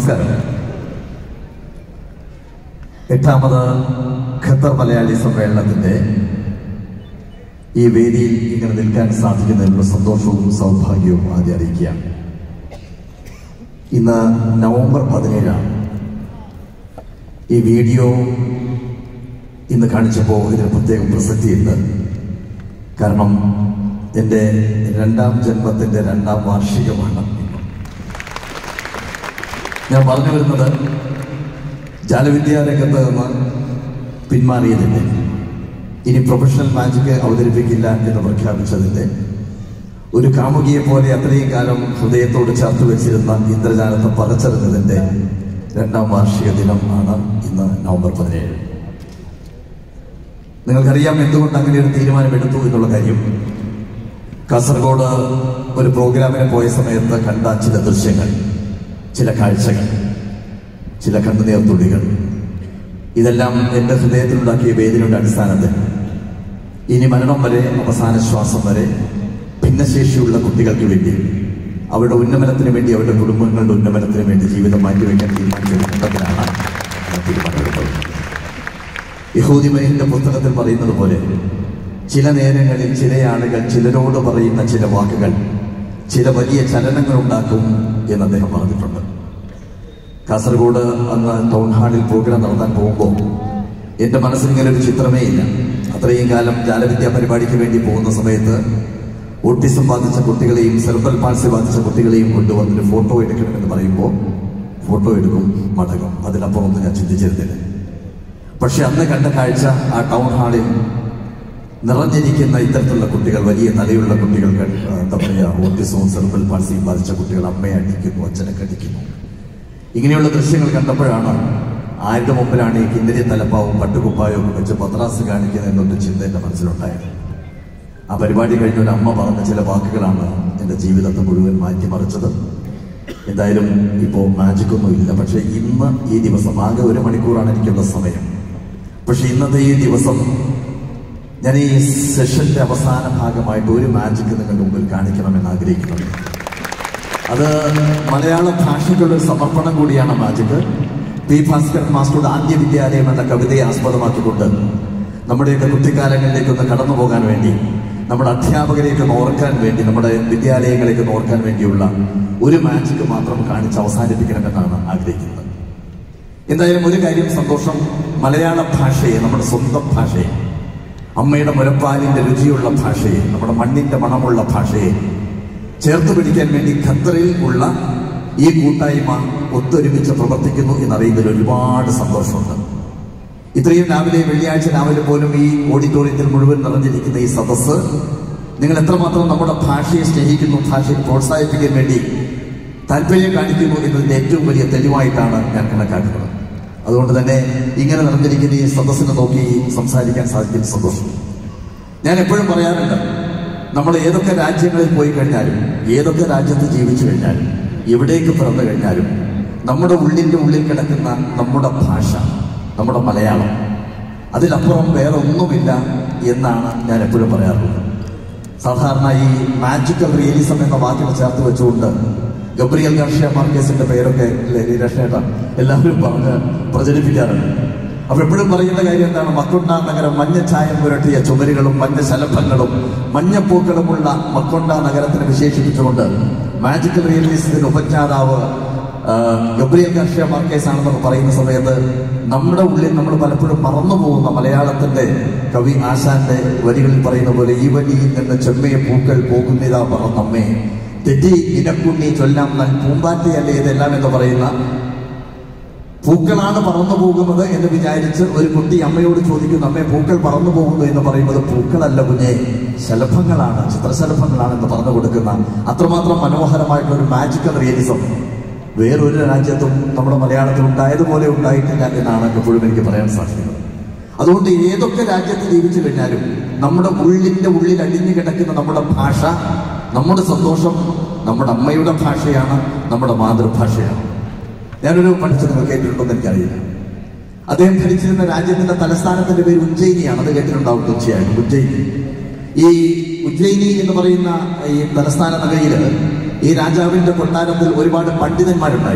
നമസ്കാരം എട്ടാമത് ഖത്തർ മലയാളി സമ്മേളനത്തിന്റെ ഈ വേദിയിൽ ഇങ്ങനെ നിൽക്കാൻ സാധിക്കുന്നതിനുള്ള സന്തോഷവും സൗഭാഗ്യവും ആദ്യം അറിയിക്കുകയാണ് ഇന്ന് നവംബർ പതിനേഴാണ് ഈ വീഡിയോ ഇന്ന് കാണിച്ചപ്പോൾ ഇതിന് പ്രത്യേകം പ്രസക്തിയുണ്ട് കാരണം എൻ്റെ രണ്ടാം ജന്മത്തിൻ്റെ രണ്ടാം വാർഷികമാണ് ഇന്ന് ഞാൻ പറഞ്ഞു വരുന്നത് ജാലവിദ്യാ രംഗത്ത് നിന്ന് പിന്മാറിയതിൻ്റെ ഇനി പ്രൊഫഷണൽ മാജിക് അവതരിപ്പിക്കില്ല എന്ന് പ്രഖ്യാപിച്ചതിൻ്റെ ഒരു കാമുകിയെ പോലെ അത്രയും കാലം ഹൃദയത്തോട് ചേർത്ത് വെച്ചിരുന്ന ഇന്ദ്രജാലത്തെ പകച്ചെറിഞ്ഞതിൻ്റെ രണ്ടാം വാർഷിക ദിനം ആണ് ഇന്ന് നവംബർ പതിനേഴ് നിങ്ങൾക്കറിയാം എന്തുകൊണ്ട് അങ്ങനെ ഒരു തീരുമാനമെടുത്തു എന്നുള്ള കാര്യം കാസർഗോഡ് ഒരു പ്രോഗ്രാമിന് പോയ സമയത്ത് കണ്ട ചില ദൃശ്യങ്ങൾ ചില കാഴ്ചകൾ ചില കണ്ണുനീർത്തുള്ളികൾ ഇതെല്ലാം എൻ്റെ ഹൃദയത്തിലുണ്ടാക്കിയ വേദനയുടെ അടിസ്ഥാനത്തിൽ ഇനി മരണം വരെ അവസാന ശ്വാസം വരെ ഭിന്നശേഷിയുള്ള കുട്ടികൾക്ക് വേണ്ടി അവരുടെ ഉന്നമനത്തിന് വേണ്ടി അവരുടെ കുടുംബങ്ങളുടെ ഉന്നമനത്തിന് വേണ്ടി ജീവിതം മാറ്റിവെക്കാൻ തീരുമാനിച്ച ഒരു ഘട്ടത്തിലാണ് ഞാൻ തീരുമാനമെടുത്തത് യഹൂദിമയന്റെ പുസ്തകത്തിൽ പറയുന്നത് പോലെ ചില നേരങ്ങളിൽ ചില ആളുകൾ ചിലരോട് പറയുന്ന ചില വാക്കുകൾ ചില വലിയ ചലനങ്ങൾ ഉണ്ടാക്കും എന്ന് അദ്ദേഹം പറഞ്ഞിട്ടുണ്ട് കാസർഗോഡ് അന്ന് ടൗൺ ഹാളിൽ പ്രോഗ്രാം നടത്താൻ പോകുമ്പോൾ എൻ്റെ മനസ്സിൽ ഇങ്ങനെ ഒരു ചിത്രമേ ഇല്ല അത്രയും കാലം ജാലവിദ്യാ പരിപാടിക്ക് വേണ്ടി പോകുന്ന സമയത്ത് ഓട്ടിസം ബാധിച്ച കുട്ടികളെയും സെർബൽ പാൾസി ബാധിച്ച കുട്ടികളെയും കൊണ്ടുവന്നൊരു ഫോട്ടോ എടുക്കണമെന്ന് പറയുമ്പോൾ ഫോട്ടോ എടുക്കും മടങ്ങും അതിലപ്പുറമൊന്നും ഞാൻ ചിന്തിച്ചിരുന്നില്ല പക്ഷെ അന്ന് കണ്ട കാഴ്ച ആ ടൗൺ ഹാളിൽ നിറഞ്ഞിരിക്കുന്ന ഇത്തരത്തിലുള്ള കുട്ടികൾ വലിയ തലയുള്ള കുട്ടികൾക്ക് ആ, എന്താ പറയുക ഓട്ടിസവും സെർബൽ പാൾസിയും ബാധിച്ച കുട്ടികൾ അമ്മയെ അടിക്കുന്നു അച്ഛനെ കടിക്കുന്നു ഇങ്ങനെയുള്ള ദൃശ്യങ്ങൾ കണ്ടപ്പോഴാണ് ആരുടെ മുമ്പിലാണ് ഈ കിന്നരി തലപ്പാവും പട്ടുകുപ്പായവും ഒക്കെ വെച്ച് പത്രാസ് കാണിക്കുന്നത് എന്നൊരു ചിന്ത എൻ്റെ മനസ്സിലുണ്ടായത് ആ പരിപാടി കഴിഞ്ഞ ഒരു അമ്മ പറഞ്ഞ ചില വാക്കുകളാണ് എൻ്റെ ജീവിതത്തെ മുഴുവൻ മാറ്റിമറിച്ചത് എന്തായാലും ഇപ്പോൾ മാജിക്കൊന്നും ഇല്ല പക്ഷേ ഇന്ന് ഈ ദിവസം ആകെ ഒരു മണിക്കൂറാണ് എനിക്കുള്ള സമയം പക്ഷെ ഇന്നത്തെ ഈ ദിവസം ഞാൻ ഈ സെഷന്റെ അവസാന ഭാഗമായിട്ട് ഒരു മാജിക് നിങ്ങളുടെ മുമ്പിൽ കാണിക്കണമെന്ന് ആഗ്രഹിക്കുന്നുണ്ട് അത് മലയാള ഭാഷയ്ക്കുള്ള ഒരു സമർപ്പണം കൂടിയാണ് മാജിക് പി ഭാസ്കരൻ മാസ്റ്ററുടെ ആദ്യ വിദ്യാലയം എന്ന കവിതയെ ആസ്പദമാക്കിക്കൊണ്ട് നമ്മുടെയൊക്കെ കുട്ടിക്കാലങ്ങളിലേക്ക് ഒന്ന് കടന്നു പോകാൻ വേണ്ടി നമ്മുടെ അധ്യാപകരെയൊക്കെ ഒന്ന് ഓർക്കാൻ വേണ്ടി നമ്മുടെ വിദ്യാലയങ്ങളെയൊക്കെ ഒന്ന് ഓർക്കാൻ വേണ്ടിയുള്ള ഒരു മാജിക് മാത്രം കാണിച്ച് അവസാനിപ്പിക്കണമെന്നാണ് ആഗ്രഹിക്കുന്നത് എന്തായാലും ഒരു കാര്യം സന്തോഷം മലയാള ഭാഷയെ നമ്മുടെ സ്വന്തം ഭാഷയെ അമ്മയുടെ മുലപ്പാലിന്റെ രുചിയുള്ള ഭാഷയെ നമ്മുടെ മണ്ണിന്റെ മണമുള്ള ഭാഷയെ ചേർത്ത് പിടിക്കാൻ വേണ്ടി ഖത്തറിൽ ഉള്ള ഈ കൂട്ടായ്മ ഒത്തൊരുമിച്ച് പ്രവർത്തിക്കുന്നു എന്നറിയുന്നതിൽ ഒരുപാട് സന്തോഷമുണ്ട് ഇത്രയും രാവിലെ വെള്ളിയാഴ്ച രാവിലെ പോലും ഈ ഓഡിറ്റോറിയത്തിൽ മുഴുവൻ നിറഞ്ഞിരിക്കുന്ന ഈ സദസ്സ് നിങ്ങൾ എത്രമാത്രം നമ്മുടെ ഭാഷയെ സ്നേഹിക്കുന്നു ഭാഷയെ പ്രോത്സാഹിപ്പിക്കാൻ വേണ്ടി താല്പര്യം കാണിക്കുന്നു എന്നതിന്റെ ഏറ്റവും വലിയ തെളിവായിട്ടാണ് ഞാൻ കണക്കാക്കുന്നത് അതുകൊണ്ട് തന്നെ ഇങ്ങനെ നിറഞ്ഞിരിക്കുന്ന ഈ സദസ്സിനെ നോക്കി സംസാരിക്കാൻ സാധിക്കുന്ന സന്തോഷം ഞാൻ എപ്പോഴും പറയാറുണ്ട് നമ്മൾ ഏതൊക്കെ രാജ്യങ്ങളിൽ പോയി കഴിഞ്ഞാലും ഏതൊക്കെ രാജ്യത്ത് ജീവിച്ചു കഴിഞ്ഞാലും എവിടേക്ക് പിറന്നു കഴിഞ്ഞാലും നമ്മുടെ ഉള്ളിൻ്റെ ഉള്ളിൽ കിടക്കുന്ന നമ്മുടെ ഭാഷ നമ്മുടെ മലയാളം അതിലപ്പുറം വേറെ ഒന്നുമില്ല എന്നാണ് ഞാൻ എപ്പോഴും പറയാറുള്ളത് സാധാരണ ഈ മാജിക്കൽ റിയലിസം എന്ന വാക്കിനെ ചേർത്ത് വെച്ചുകൊണ്ട് ഗബ്രിയൽ ഗാർഷ്യ മാർക്കേസിന്റെ പേരൊക്കെ ലീലക്ഷേട്ടൻ എല്ലാവരും പറഞ്ഞ് പ്രചരിപ്പിക്കാറുണ്ട് അപ്പൊ എപ്പോഴും പറയുന്ന കാര്യം എന്താണ് മക്കൊണ്ട നഗരം മഞ്ഞ ചായം പുരട്ടിയ ചുമരുകളും മഞ്ഞ ശലഭങ്ങളും മഞ്ഞപ്പൂക്കളുമുള്ള മക്കൊണ്ട നഗരത്തിനെ വിശേഷിപ്പിച്ചുകൊണ്ട് മാജിക്കൽ റിയലിസത്തിന്റെ ഉപജ്ഞാതാവ് ആ, ഗബ്രിയൽ ഗാർഷ്യ മാർക്കേസ് ആണെന്നൊക്കെ പറയുന്ന സമയത്ത് നമ്മുടെ ഉള്ളിൽ നമ്മൾ പലപ്പോഴും മറന്നു പോകുന്ന മലയാളത്തിന്റെ കവി ആശാന്റെ വരികളിൽ പറയുന്ന പോലെ ഈ വഴിയിൽ നിന്ന് ചെമ്മയ പൂക്കൾ പോകുന്നിതാ പറന്നമ്മേ തെറ്റി ഇനക്കുണ്ണി ചൊല്ലാം നൽ പൂമ്പാറ്റയല്ലേ ഇതെല്ലാം എന്ന് പറയുന്ന പൂക്കളാണ് പറന്നു പോകുന്നത് എന്ന് വിചാരിച്ച് ഒരു കുട്ടി അമ്മയോട് ചോദിക്കുന്നു അമ്മേ പൂക്കൾ പറന്നു പോകുന്നു എന്ന് പറയുന്നത് പൂക്കളല്ല കുഞ്ഞെ ശലഭങ്ങളാണ് ചിത്രശലഭങ്ങളാണ് എന്ന് പറഞ്ഞു കൊടുക്കുന്ന അത്രമാത്രം മനോഹരമായിട്ടുള്ള ഒരു മാജിക്കൽ റിയലിസം വേറൊരു രാജ്യത്തും നമ്മുടെ മലയാളത്തിൽ ഉണ്ടായതുപോലെ ഉണ്ടായിട്ടില്ല എന്നാണ് എപ്പോഴും എനിക്ക് പറയാൻ സാധിക്കുന്നത് അതുകൊണ്ട് ഏതൊക്കെ രാജ്യത്ത് ജീവിച്ചു കഴിഞ്ഞാലും നമ്മുടെ ഉള്ളിന്റെ ഉള്ളിൽ അടിഞ്ഞു കിടക്കുന്ന നമ്മുടെ ഭാഷ നമ്മുടെ സന്തോഷം നമ്മുടെ അമ്മയുടെ ഭാഷയാണ് നമ്മുടെ മാതൃഭാഷയാണ് ഞാനൊരു പഠിച്ച നിങ്ങൾ കേട്ടിട്ടുണ്ടെന്ന് എനിക്കറിയില്ല അദ്ദേഹം ഭരിച്ചിരുന്ന രാജ്യത്തിന്റെ തലസ്ഥാനത്തിന്റെ പേര് ഉജ്ജയിനിയാണ് അത് കേട്ടിട്ടുണ്ടാവും തീർച്ചയായും ഉജ്ജയിനി ഈ ഉജ്ജയിനി എന്ന് പറയുന്ന ഈ തലസ്ഥാന നഗരിയില് ഈ രാജാവിന്റെ കൊട്ടാരത്തിൽ ഒരുപാട് പണ്ഡിതന്മാരുണ്ടായിരുന്നു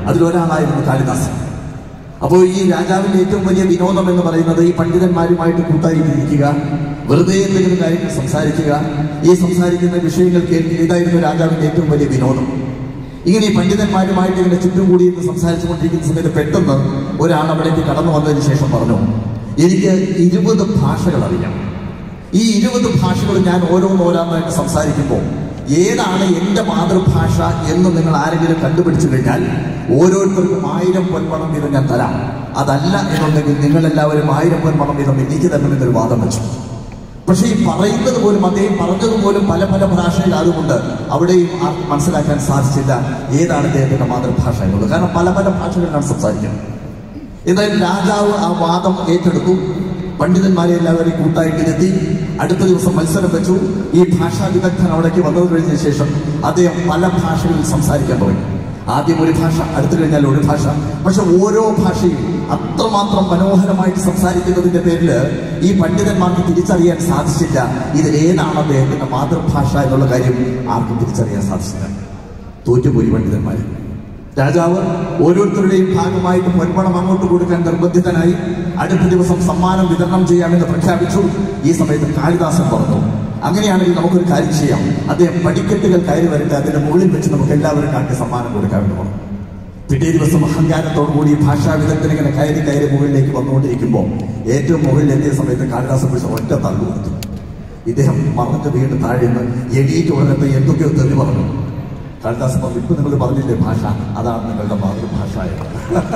അതിലൊരാളായിരുന്നു കാളിദാസൻ അപ്പോൾ ഈ രാജാവിന്റെ ഏറ്റവും വലിയ വിനോദം എന്ന് പറയുന്നത് ഈ പണ്ഡിതന്മാരുമായിട്ട് കൂട്ടായി ഇരിക്കുക വെറുതെ എന്തെങ്കിലും കാര്യങ്ങൾ സംസാരിക്കുക ഈ സംസാരിക്കുന്ന വിഷയങ്ങൾ കേൾക്കുക ഇതായിരുന്നു രാജാവിന്റെ ഏറ്റവും വലിയ വിനോദം ഇങ്ങനെ ഈ പണ്ഡിതന്മാരുമായിട്ട് ഇങ്ങനെ ചുറ്റും കൂടി ഇരുന്ന് സംസാരിച്ചുകൊണ്ടിരിക്കുന്ന സമയത്ത് പെട്ടെന്ന് ഒരാൾ അവിടേക്ക് കടന്നു വന്നതിന് ശേഷം പറഞ്ഞു എനിക്ക് ഇരുപത് ഭാഷകൾ അറിയാം ഈ ഇരുപത് ഭാഷകൾ ഞാൻ ഓരോന്നോരോന്നായിട്ട് സംസാരിക്കുമ്പോൾ ഏതാണ് എൻ്റെ മാതൃഭാഷ എന്ന് നിങ്ങൾ ആരെങ്കിലും കണ്ടുപിടിച്ചു കഴിഞ്ഞാൽ ഓരോരുത്തർക്കും ആയിരം പൊൻപണം വീതം ഞാൻ തരാം അതല്ല എന്നുണ്ടെങ്കിൽ നിങ്ങളെല്ലാവരും ആയിരം പൊൻപണം വീതം എനിക്ക് തരണമെന്നൊരു വാദം വെച്ചു പക്ഷേ ഈ പറയുന്നത് പോലും അദ്ദേഹം പറഞ്ഞത് പോലും പല പല ഭാഷയിലായതുകൊണ്ട് അവിടെയും ആർക്കും മനസ്സിലാക്കാൻ സാധിച്ചില്ല ഏതാണ് അദ്ദേഹത്തിന്റെ മാതൃഭാഷ എന്നുള്ളത് കാരണം പല പല ഭാഷകളിലാണ് സംസാരിക്കുന്നത് എന്തായാലും രാജാവ് ആ വാദം ഏറ്റെടുത്തു പണ്ഡിതന്മാരെ എല്ലാവരെയും കൂട്ടായിട്ട് ഇരുത്തി അടുത്ത ദിവസം മത്സരം വെച്ചു ഈ ഭാഷാ വിദഗ്ധൻ അവിടേക്ക് വന്നത് കഴിഞ്ഞ ശേഷം അദ്ദേഹം പല ഭാഷകളിൽ സംസാരിക്കാൻ തുടങ്ങി ആദ്യം ഒരു ഭാഷ അടുത്തു കഴിഞ്ഞാൽ ഒരു ഭാഷ പക്ഷെ ഓരോ ഭാഷയും അത്രമാത്രം മനോഹരമായിട്ട് സംസാരിക്കുന്നതിന്റെ പേരിൽ ഈ പണ്ഡിതന്മാർക്ക് തിരിച്ചറിയാൻ സാധിച്ചില്ല ഇതിലേതാണ് അദ്ദേഹത്തിന്റെ മാതൃഭാഷ എന്നുള്ള കാര്യം ആർക്കും തിരിച്ചറിയാൻ സാധിച്ചില്ല തോറ്റുപോയി പണ്ഡിതന്മാർ രാജാവ് ഓരോരുത്തരുടെയും ഭാഗമായിട്ട് പൊൻപണം അങ്ങോട്ട് കൊടുക്കാൻ നിർബന്ധിതനായി അടുത്ത ദിവസം സമ്മാനം വിതരണം ചെയ്യാമെന്ന് പ്രഖ്യാപിച്ചു ഈ സമയത്ത് കാളിദാസൻ പറഞ്ഞു അങ്ങനെയാണെങ്കിൽ നമുക്കൊരു കാര്യം ചെയ്യാം അദ്ദേഹം പടിക്കെട്ടുകൾ കയറി വരട്ടെ അതിന്റെ മുകളിൽ വെച്ച് നമുക്ക് എല്ലാവരും കാട്ടി സമ്മാനം കൊടുക്കാമെന്ന് പറഞ്ഞു പിറ്റേ ദിവസം അഹങ്കാരത്തോടുകൂടി ഭാഷാ വിദഗ്ധൻ ഇങ്ങനെ കയറി കയറി മുകളിലേക്ക് വന്നുകൊണ്ടിരിക്കുമ്പോൾ ഏറ്റവും മുകളിൽ എത്തിയ സമയത്ത് കാളിദാസൻ പിടിച്ച ഒറ്റ തള്ളു കൊടുത്തു ഇദ്ദേഹം മറന്നിട്ട് വീണ്ടും താഴെ നിന്ന് എണീറ്റ് ഉടനത്തെ എന്തൊക്കെയോ തെറി പറഞ്ഞു കാളിദാസൻ പറഞ്ഞു ഇപ്പൊ നിങ്ങൾ പറഞ്ഞില്ലേ ഭാഷ അതാണ് നിങ്ങളുടെ മാതൃഭാഷ എന്ന്."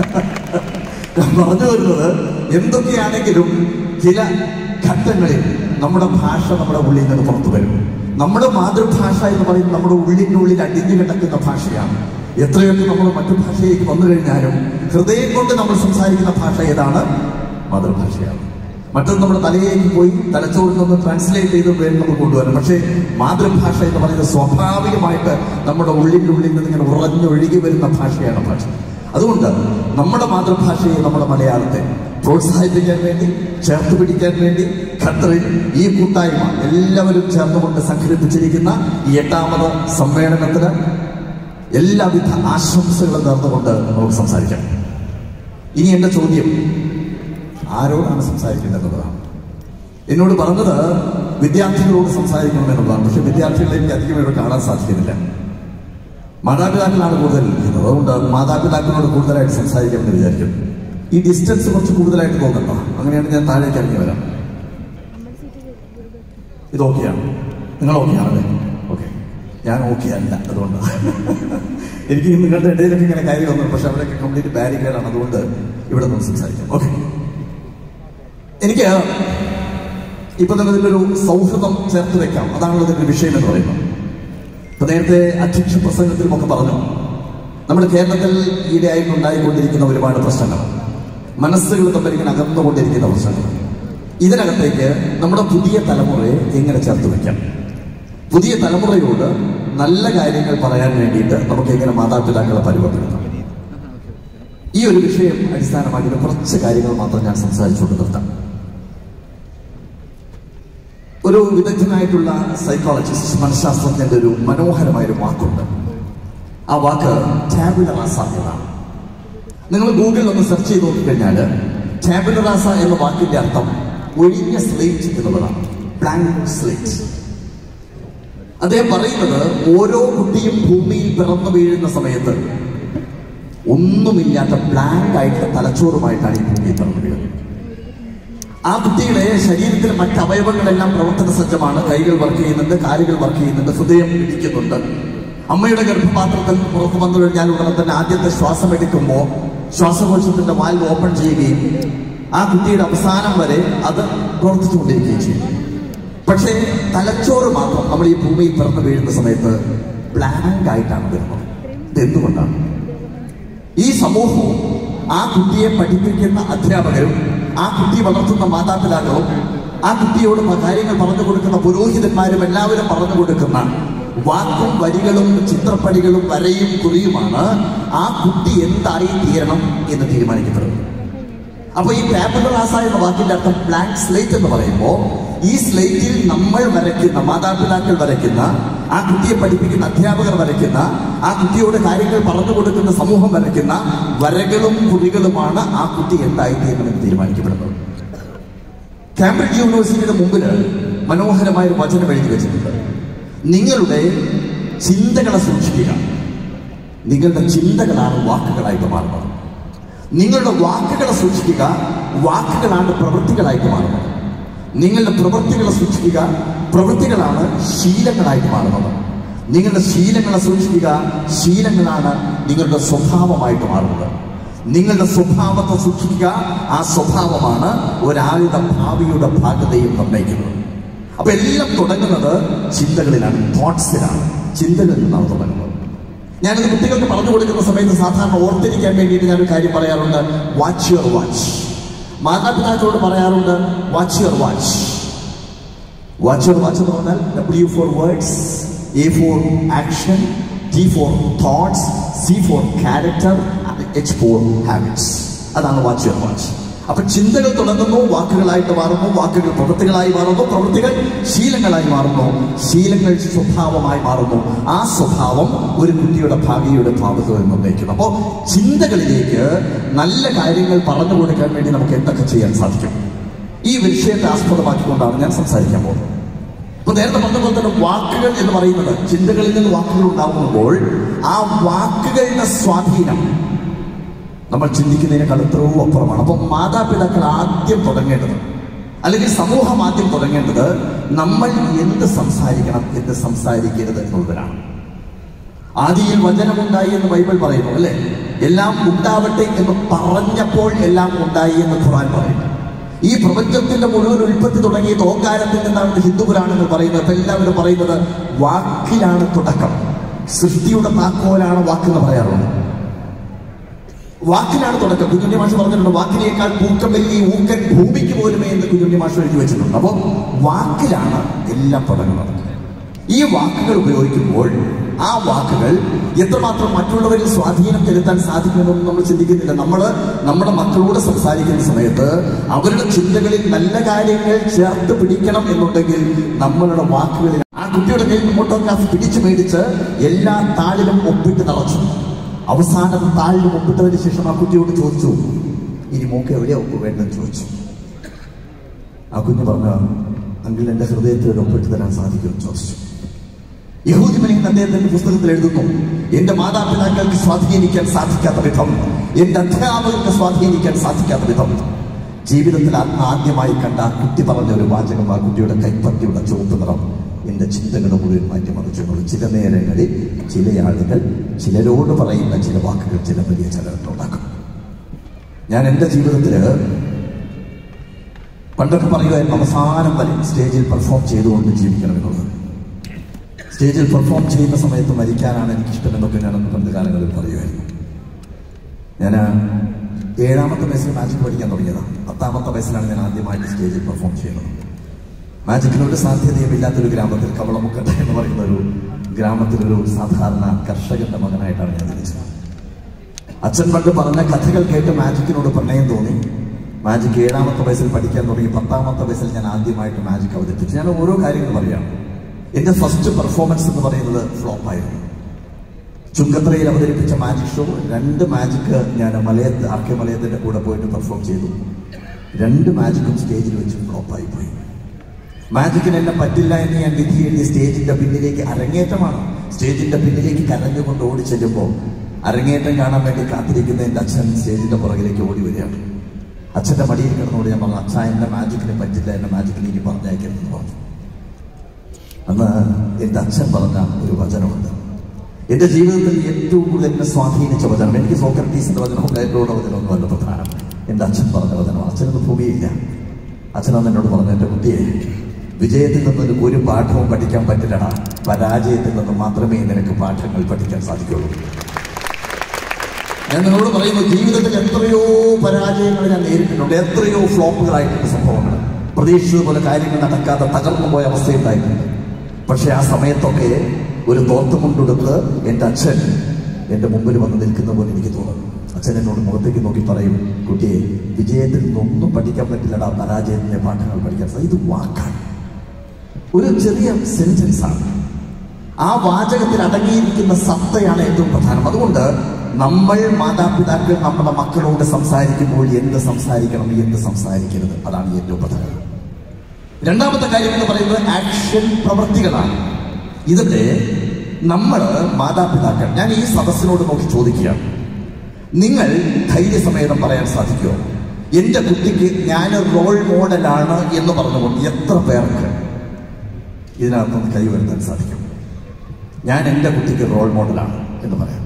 ഞാൻ പറഞ്ഞു വരുന്നത് എന്തൊക്കെയാണെങ്കിലും ചില ഘട്ടങ്ങളിൽ നമ്മുടെ ഭാഷ നമ്മുടെ ഉള്ളിൽ നിന്ന് പുറത്തു വരും നമ്മുടെ മാതൃഭാഷ എന്ന് പറയുന്നത് നമ്മുടെ ഉള്ളിൻ്റെ ഉള്ളിൽ അടിഞ്ഞു കിടക്കുന്ന ഭാഷയാണ് എത്രയൊക്കെ നമ്മൾ മറ്റു ഭാഷയിലേക്ക് വന്നു കഴിഞ്ഞാലും ഹൃദയം കൊണ്ട് നമ്മൾ സംസാരിക്കുന്ന ഭാഷ ഏതാണ് മാതൃഭാഷയാണ് മറ്റത് നമ്മുടെ തലയിലേക്ക് പോയി തലച്ചോറിൽ നിന്ന് ട്രാൻസ്ലേറ്റ് ചെയ്ത് വേണം നമ്മൾ കൊണ്ടുവരണം പക്ഷേ മാതൃഭാഷ എന്ന് പറയുന്നത് സ്വാഭാവികമായിട്ട് നമ്മുടെ ഉള്ളിൻ്റെ ഉള്ളിൽ നിന്ന് ഇങ്ങനെ ഉറഞ്ഞൊഴുകി വരുന്ന ഭാഷയാണ് ഭാഷ അതുകൊണ്ട് നമ്മുടെ മാതൃഭാഷയെ നമ്മുടെ മലയാളത്തെ പ്രോത്സാഹിപ്പിക്കാൻ വേണ്ടി ചേർത്ത് പിടിക്കാൻ വേണ്ടി ഖത്തറിൽ ഈ കൂട്ടായ്മ എല്ലാവരും ചേർന്നുകൊണ്ട് സംഘടിപ്പിച്ചിരിക്കുന്ന ഈ എട്ടാമത് സമ്മേളനത്തിന് എല്ലാവിധ ആശംസകളും നേർന്നുകൊണ്ട് നമുക്ക് സംസാരിക്കാം ഇനി എന്റെ ചോദ്യം ആരോടാണ് സംസാരിക്കേണ്ടതെന്നുള്ളതാണ് എന്നോട് പറഞ്ഞത് വിദ്യാർത്ഥികളോട് സംസാരിക്കണം എന്നുള്ളതാണ് പക്ഷെ വിദ്യാർത്ഥികളെ എനിക്ക് അധികം ഇവിടെ കാണാൻ സാധിക്കുന്നില്ല മാതാപിതാക്കളാണ് കൂടുതൽ ഇരിക്കുന്നത് അതുകൊണ്ട് മാതാപിതാക്കളോട് കൂടുതലായിട്ട് സംസാരിക്കാമെന്ന് വിചാരിക്കും ഈ ഡിസ്റ്റൻസ് കുറച്ച് കൂടുതലായിട്ട് തോന്നണ്ട അങ്ങനെയാണ് ഞാൻ താഴേക്ക് ഇറങ്ങി വരാം ഇത് ഓക്കെയാണ് നിങ്ങൾ ഓക്കെയാണല്ലേ ഓക്കെ ഞാൻ ഓക്കെ അല്ല അതുകൊണ്ട് എനിക്ക് ഈ നിങ്ങളുടെ ഇടയിലൊക്കെ ഇങ്ങനെ കാര്യം വന്നു പക്ഷെ അവിടെയൊക്കെ കംപ്ലീറ്റ് ബാരിക്കേഡാണ് അതുകൊണ്ട് ഇവിടെ നിന്ന് സംസാരിക്കാം ഓക്കെ എനിക്ക് ഇപ്പൊ തന്നെ ഇതിലൊരു സൗഹൃദം ചേർത്ത് വെക്കാം അതാണല്ലോ ഇതിന്റെ വിഷയം എന്ന് പറയുന്നത് ഇപ്പൊ നേരത്തെ അധ്യക്ഷ പ്രസംഗത്തിലും ഒക്കെ പറഞ്ഞു നമ്മുടെ കേരളത്തിൽ ഈയിടെയായിട്ട് ഉണ്ടായിക്കൊണ്ടിരിക്കുന്ന ഒരുപാട് പ്രശ്നങ്ങൾ മനസ്സുകൾ തമ്മിൽ ഇങ്ങനെ അകന്നുകൊണ്ടിരിക്കുന്ന പ്രശ്നങ്ങൾ ഇതിനകത്തേക്ക് നമ്മുടെ പുതിയ തലമുറയെ എങ്ങനെ ചേർത്ത് വെക്കാം പുതിയ തലമുറയോട് നല്ല കാര്യങ്ങൾ പറയാൻ വേണ്ടിയിട്ട് നമുക്ക് എങ്ങനെ മാതാപിതാക്കളെ പരിവർത്തനം ഈ ഒരു വിഷയം അടിസ്ഥാനമാക്കിയിട്ട് കുറച്ച് കാര്യങ്ങൾ മാത്രം ഞാൻ സംസാരിച്ചുകൊണ്ട് നിർത്താം ഒരു വിദഗ്ധനായിട്ടുള്ള സൈക്കോളജിസ്റ്റ് മനഃശാസ്ത്രജ്ഞന്റെ ഒരു മനോഹരമായ ഒരു വാക്കുണ്ട് ആ വാക്ക് ടാബുലറാസ എന്നാണ് നിങ്ങൾ ഗൂഗിളിൽ ഒന്ന് സെർച്ച് ചെയ്ത് നോക്കിക്കഴിഞ്ഞാൽ ടാബുലറാസ എന്ന വാക്കിന്റെ അർത്ഥം ഒഴിഞ്ഞ സ്ലേറ്റ് എന്നുള്ളതാണ് ബ്ലാങ്ക് സ്ലേറ്റ് അദ്ദേഹം പറയുന്നത് ഓരോ കുട്ടിയും ഭൂമിയിൽ പിറന്നു വീഴുന്ന സമയത്ത് ഒന്നുമില്ലാത്ത ബ്ലാങ്ക് ആയിട്ടുള്ള തലച്ചോറുമായിട്ടാണ് ഈ ഭൂമിയിൽ പിറന്നു വീഴുന്നത് ആ കുട്ടിയുടെ ശരീരത്തിലെ മറ്റ് അവയവങ്ങളെല്ലാം പ്രവർത്തന സജ്ജമാണ് കൈകൾ വർക്ക് ചെയ്യുന്നുണ്ട് കാലുകൾ വർക്ക് ചെയ്യുന്നുണ്ട് ഹൃദയം ഇടിക്കുന്നുണ്ട് അമ്മയുടെ ഗർഭപാത്രത്തിൽ പുറത്തു വന്നു കഴിഞ്ഞാൽ ഉടനെ തന്നെ ആദ്യത്തെ ശ്വാസം എടുക്കുമ്പോൾ ശ്വാസകോശത്തിന്റെ വാൽവ് ഓപ്പൺ ചെയ്യുകയും ആ കുട്ടിയുടെ അവസാനം വരെ അത് പ്രവർത്തിച്ചുകൊണ്ടിരിക്കുകയും ചെയ്യും പക്ഷേ തലച്ചോറ് മാത്രം നമ്മൾ ഈ ഭൂമിയിൽ പിറന്നു വീഴുന്ന സമയത്ത് ബ്ലാങ്ക് ആയിട്ടാണ് വരുന്നത് ഇതെന്തുകൊണ്ടാണ് ഈ സമൂഹവും ആ കുട്ടിയെ പഠിപ്പിക്കുന്ന അധ്യാപകരും ആ കുട്ടിയെ വളർത്തുന്ന മാതാപിതാക്കളും ആ കുട്ടിയോട് കാര്യങ്ങൾ പറഞ്ഞു കൊടുക്കുന്ന പുരോഹിതന്മാരും എല്ലാവരും പറഞ്ഞു കൊടുക്കുന്ന വാക്കും വരികളും ചിത്രപ്പണികളും വരയും കുറിയുമാണ് ആ കുട്ടി എന്തായി തീരണം എന്ന് തീരുമാനിക്കപ്പെടുന്നത് അപ്പൊ ഈ ടാബുലർ ആസ എന്ന വാക്കിന്റെ അർത്ഥം ബ്ലാങ്ക് സ്ലേറ്റ് എന്ന് പറയുമ്പോൾ ഈ സ്ലേറ്റിൽ നമ്മൾ വരയ്ക്കുന്ന മാതാപിതാക്കൾ വരയ്ക്കുന്ന ആ കുട്ടിയെ പഠിപ്പിക്കുന്ന അധ്യാപകർ വരയ്ക്കുന്ന ആ കുട്ടിയോട് കാര്യങ്ങൾ പറഞ്ഞു കൊടുക്കുന്ന സമൂഹം വരയ്ക്കുന്ന വരകളും കുറികളുമാണ് ആ കുട്ടി എന്തായിത്തീരണമെന്ന് തീരുമാനിക്കപ്പെടുന്നത് കാംബ്രിഡ്ജ് യൂണിവേഴ്സിറ്റിയുടെ മുമ്പിൽ മനോഹരമായ ഒരു വചനം എഴുതി വെച്ചിട്ടുണ്ട് നിങ്ങളുടെ ചിന്തകളെ സൂക്ഷിക്കുക നിങ്ങളുടെ ചിന്തകളാണ് വാക്കുകളായിട്ട് മാറുന്നത് നിങ്ങളുടെ വാക്കുകളെ സൂക്ഷിക്കുക വാക്കുകളാണ് പ്രവൃത്തികളായിട്ട് മാറുന്നത് നിങ്ങളുടെ പ്രവൃത്തികളെ സൂക്ഷിക്കുക പ്രവൃത്തികളാണ് ശീലങ്ങളായിട്ട് മാറുന്നത് നിങ്ങളുടെ ശീലങ്ങളെ സൂക്ഷിക്കുക ശീലങ്ങളാണ് നിങ്ങളുടെ സ്വഭാവമായിട്ട് മാറുന്നത് നിങ്ങളുടെ സ്വഭാവത്തെ സൂക്ഷിക്കുക ആ സ്വഭാവമാണ് ഒരാളുടെ ഭാവിയുടെ ഭാഗതയും നിർണ്ണയിക്കുന്നത് അപ്പൊ എല്ലാം തുടങ്ങുന്നത് ചിന്തകളിലാണ് തോട്ട്സിലാണ് ചിന്തകളിൽ നിന്നാണ് തുടങ്ങുന്നത് ഞാനിത് കുട്ടികൾക്ക് പറഞ്ഞു കൊടുക്കുന്ന സമയത്ത് സാധാരണ ഓർത്തിരിക്കാൻ വേണ്ടിയിട്ട് ഞാനൊരു കാര്യം പറയാറുണ്ട് വാച്ച് യുവർ വാച്ച് മാതാപിതാക്കളോട് പറയാറുണ്ട് watch your watch watch your watch എന്ന് പറഞ്ഞാൽ W for words A for action T for thoughts C for character H for habits അതാണ് വാച്ച് യുവർ വാച്ച് അപ്പൊ ചിന്തകൾ തുടങ്ങുന്നു വാക്കുകളായിട്ട് മാറുന്നു വാക്കുകൾ പ്രവൃത്തികളായി മാറുന്നു പ്രവൃത്തികൾ ശീലങ്ങളായി മാറുന്നു ശീലങ്ങൾ സ്വഭാവമായി മാറുന്നു ആ സ്വഭാവം ഒരു കുട്ടിയുടെ ഭാവിയുടെ ഭാവത്തെ നിർണ്ണയിക്കുന്നു അപ്പോൾ ചിന്തകളിലേക്ക് നല്ല കാര്യങ്ങൾ പറഞ്ഞു കൊടുക്കാൻ വേണ്ടി നമുക്ക് എന്തൊക്കെ ചെയ്യാൻ സാധിക്കും ഈ വിഷയത്തെ ആസ്പദമാക്കിക്കൊണ്ടാണ് ഞാൻ സംസാരിക്കാൻ പോകുന്നത് ഇപ്പൊ നേരത്തെ പറഞ്ഞ പോലെ തന്നെ വാക്കുകൾ എന്ന് പറയുന്നത് ചിന്തകളിൽ നിന്ന് വാക്കുകൾ ഉണ്ടാകുമ്പോൾ ആ വാക്കുകളുടെ സ്വാധീനം നമ്മൾ ചിന്തിക്കുന്നതിനേക്കാൾ എത്രയോ അപ്പുറമാണ് അപ്പം മാതാപിതാക്കൾ ആദ്യം തുടങ്ങേണ്ടത് അല്ലെങ്കിൽ സമൂഹം ആദ്യം തുടങ്ങേണ്ടത് നമ്മൾ എന്ത് സംസാരിക്കണം എന്ത് സംസാരിക്കരുത് എന്നുള്ളതിനാണ് ആദിയിൽ വചനമുണ്ടായി എന്ന് ബൈബിൾ പറയുന്നു അല്ലെ എല്ലാം ഉണ്ടാവട്ടെ എന്ന് പറഞ്ഞപ്പോൾ എല്ലാം ഉണ്ടായി എന്ന് ഖുർആൻ പറയുന്നു ഈ പ്രപഞ്ചത്തിന്റെ മുഴുവൻ ഉൽപ്പത്തി തുടങ്ങിയത് ഓങ്കാരത്തിൽ നിന്നാണ് ഹിന്ദു പുരാണങ്ങൾ പറയുന്നത് അപ്പൊ എല്ലാവരും പറയുന്നത് വാക്കിലാണ് തുടക്കം സൃഷ്ടിയുടെ താക്കോലാണ് വാക്കെന്ന് പറയാറുണ്ട് വാക്കിലാണ് തുടക്കം കുഞ്ഞുണ്ണി മാഷ് പറഞ്ഞിട്ടുണ്ട് വാക്കിനേക്കാൾ പൂക്കം വലിയ ഊക്കൻ ഭൂമിക്ക് പോലുമേ എന്ന് കുഞ്ഞുണ്ണി മാഷ് എഴുതി വെച്ചിട്ടുണ്ട് അപ്പോൾ വാക്കിലാണ് എല്ലാം തുടങ്ങുന്നത് ഈ വാക്കുകൾ ഉപയോഗിക്കുമ്പോൾ ആ വാക്കുകൾ എത്രമാത്രം മറ്റുള്ളവരിൽ സ്വാധീനം ചെലുത്താൻ സാധിക്കുമെന്നൊന്നും നമ്മൾ ചിന്തിക്കുന്നില്ല നമ്മൾ നമ്മുടെ മക്കളോട് സംസാരിക്കുന്ന സമയത്ത് അവരുടെ ചിന്തകളിൽ നല്ല കാര്യങ്ങൾ ചേർത്ത് പിടിക്കണം എന്നുണ്ടെങ്കിൽ നമ്മളുടെ വാക്കുകളിൽ ആ കുട്ടിയുടെ കയ്യിൽ ഫോട്ടോഗ്രാഫ് പിടിച്ചു മേടിച്ച് എല്ലാ താളിലും ഒപ്പിട്ട് നിറച്ചു അവസാനം താഴിൽ ഒപ്പിട്ടതിന് ശേഷം ആ കുട്ടിയോട് ചോദിച്ചു ഇനി മോക്ക് എവിടെയാ ഒപ്പ് വേണ്ടെന്ന് ചോദിച്ചു ആ കുഞ്ഞ് പറഞ്ഞ അങ്കിൾ എന്റെ ഹൃദയത്തിൽ ഒരു ഒപ്പിട്ട് തരാൻ സാധിക്കുമെന്ന് ചോദിച്ചു യഹൂദി മനികൻ അദ്ദേഹത്തിന്റെ പുസ്തകത്തിൽ എഴുതുന്നു എന്റെ മാതാപിതാക്കൾക്ക് സ്വാധീനിക്കാൻ സാധിക്കാത്ത വിധം എന്റെ അധ്യാപകർക്ക് സ്വാധീനിക്കാൻ സാധിക്കാത്ത വിധം ജീവിതത്തിൽ അന്ന് ആദ്യമായി കണ്ട ആ കുട്ടി പറഞ്ഞ ഒരു വാചകം ആ കുട്ടിയുടെ കൈപ്പത്തിയുടെ ചുവപ്പ് നിറം എന്റെ ചിന്തകൾ മുഴുവൻ മാറ്റിമറിച്ചുകൊണ്ട് ചില നേരങ്ങളിൽ ചില ആളുകൾ ചിലരോട് പറയുന്ന ചില വാക്കുകൾ ചില വലിയ ചലനങ്ങളുണ്ടാക്കും ഞാൻ എൻ്റെ ജീവിതത്തില് പണ്ടൊക്കെ പറയുമായിരുന്നു അവസാനം വരെ സ്റ്റേജിൽ പെർഫോം ചെയ്തുകൊണ്ട് ജീവിക്കണം എന്നുള്ളത് സ്റ്റേജിൽ പെർഫോം ചെയ്യുന്ന സമയത്ത് മരിക്കാനാണ് എനിക്കിഷ്ടം എന്നൊക്കെ ഞാൻ അന്ന് പണ്ട് കാലങ്ങളിൽ പറയുമായിരുന്നു ഞാൻ ഏഴാമത്തെ വയസ്സിൽ മാജിക് പഠിക്കാൻ തുടങ്ങിയതാണ് പത്താമത്തെ വയസ്സിലാണ് ഞാൻ ആദ്യമായിട്ട് സ്റ്റേജിൽ പെർഫോം ചെയ്യുന്നത് മാജിക്കിനൊരു സാധ്യതയും ഇല്ലാത്തൊരു ഗ്രാമത്തിൽ കവളമുക്കട്ട എന്ന് പറയുന്ന ഒരു ഗ്രാമത്തിലൊരു സാധാരണ കർഷകന്റെ മകനായിട്ടാണ് ഞാൻ ജനിച്ചത് അച്ഛൻ പണ്ട് പറഞ്ഞ കഥകൾ കേട്ട് മാജിക്കിനോട് പ്രണയം തോന്നി മാജിക് ഏഴാമത്തെ വയസ്സിൽ പഠിക്കാൻ തുടങ്ങി പത്താമത്തെ വയസ്സിൽ ഞാൻ ആദ്യമായിട്ട് മാജിക് അവതരിപ്പിച്ചു ഞാൻ ഓരോ കാര്യങ്ങൾ പറയാം എന്റെ ഫസ്റ്റ് പെർഫോമൻസ് എന്ന് പറയുന്നത് ഫ്ലോപ്പായിരുന്നു ചുങ്കത്രയിൽ അവതരിപ്പിച്ച മാജിക് ഷോ രണ്ട് മാജിക് ഞാൻ മലയത്ത് ആർ കെ മലയത്തിന്റെ കൂടെ പോയിട്ട് പെർഫോം ചെയ്തു രണ്ട് മാജിക്കും സ്റ്റേജിൽ വെച്ച് ഫ്ലോപ്പായി പോയി മാജിക്കിന് എന്നെ പറ്റില്ല എന്ന് ഞാൻ വിധി എഴുതി സ്റ്റേജിന്റെ പിന്നിലേക്ക് അരങ്ങേറ്റമാണ് സ്റ്റേജിന്റെ പിന്നിലേക്ക് കരഞ്ഞുകൊണ്ട് ഓടി ചെല്ലുമ്പോൾ അരങ്ങേറ്റം കാണാൻ വേണ്ടി കാത്തിരിക്കുന്ന എൻ്റെ അച്ഛൻ സ്റ്റേജിന്റെ പുറകിലേക്ക് ഓടി വരികയാണ് അച്ഛന്റെ മടിയിൽ കിടന്നോട് ഞാൻ പറഞ്ഞു അച്ഛൻ എന്റെ മാജിക്കിന് പറ്റില്ല എന്റെ മാജിക്കിന് ഇനി പറഞ്ഞയക്കരുതെന്ന് പറഞ്ഞു അന്ന് എൻ്റെ അച്ഛൻ പറഞ്ഞ ഒരു വചനമുണ്ട് എൻ്റെ ജീവിതത്തിൽ ഏറ്റവും കൂടുതൽ എന്നെ സ്വാധീനിച്ച വചനം എനിക്ക് സോക്രട്ടീസിന്റെ വചനവും പ്ലേറ്റോടെ വചനമൊന്നും അല്ല പ്രധാനം എൻ്റെ അച്ഛൻ പറഞ്ഞ വചനം അച്ഛനൊന്നും ഭൂമിയില്ല അച്ഛനന്ന് എന്നോട് പറഞ്ഞു എൻ്റെ കുട്ടിയെ വിജയത്തിൽ നിന്നൊരു ഒരു പാഠവും പഠിക്കാൻ പറ്റില്ലടാ പരാജയത്തിൽ നിന്ന് മാത്രമേ നിനക്ക് പാഠങ്ങൾ പഠിക്കാൻ സാധിക്കുള്ളൂ ഞാൻ നിങ്ങളോട് പറയുന്നു ജീവിതത്തിൽ എത്രയോ പരാജയങ്ങൾ ഞാൻ നേരിട്ടിട്ടുണ്ട് എത്രയോ ഫ്ലോപ്പുകളായിട്ടുണ്ട് സംഭവങ്ങൾ പ്രതീക്ഷിച്ചതുപോലെ കാര്യങ്ങൾ നടക്കാതെ തകർന്നു പോയ അവസ്ഥയുണ്ടായിട്ടുണ്ട് പക്ഷെ ആ സമയത്തൊക്കെ ഒരു തോർത്തുമുണ്ടെടുത്ത് എൻ്റെ അച്ഛൻ എൻ്റെ മുമ്പിൽ വന്ന് നിൽക്കുന്ന പോലെ എനിക്ക് തോന്നുന്നു അച്ഛൻ എന്നോട് മുഖത്തേക്ക് നോക്കി പറയും കുട്ടിയെ വിജയത്തിൽ നിന്നൊന്നും പഠിക്കാൻ പറ്റില്ലടാ പരാജയത്തിന്റെ പാഠങ്ങൾ പഠിക്കാൻ സാധിക്കും ഇത് വാക്കാണ് ഒരു ചെറിയ സെന്റൻസ് ആണ് ആ വാചകത്തിൽ അടങ്ങിയിരിക്കുന്ന സത്തയാണ് ഏറ്റവും പ്രധാനം അതുകൊണ്ട് നമ്മൾ മാതാപിതാക്കൾ നമ്മുടെ മക്കളോട് സംസാരിക്കുമ്പോൾ എന്ത് സംസാരിക്കണം എന്ത് സംസാരിക്കരുത് അതാണ് ഏറ്റവും പ്രധാനം രണ്ടാമത്തെ കാര്യം എന്ന് പറയുന്നത് ആക്ഷൻ പ്രവൃത്തികളാണ് ഇതിവിടെ നമ്മൾ മാതാപിതാക്കൾ ഞാൻ ഈ സദസ്സിനോട് നോക്കി ചോദിക്കുകയാണ് നിങ്ങൾ ധൈര്യസമേതം പറയാൻ സാധിക്കുമോ എന്റെ കുട്ടിക്ക് ഞാൻ റോൾ മോഡലാണ് എന്ന് പറഞ്ഞുകൊണ്ട് എത്ര പേർക്ക് ഇതിനകത്തുനിന്ന് കൈ വരുത്താൻ സാധിക്കും ഞാൻ എൻ്റെ കുട്ടിക്ക് റോൾ മോഡലാണ് എന്ന് പറയാം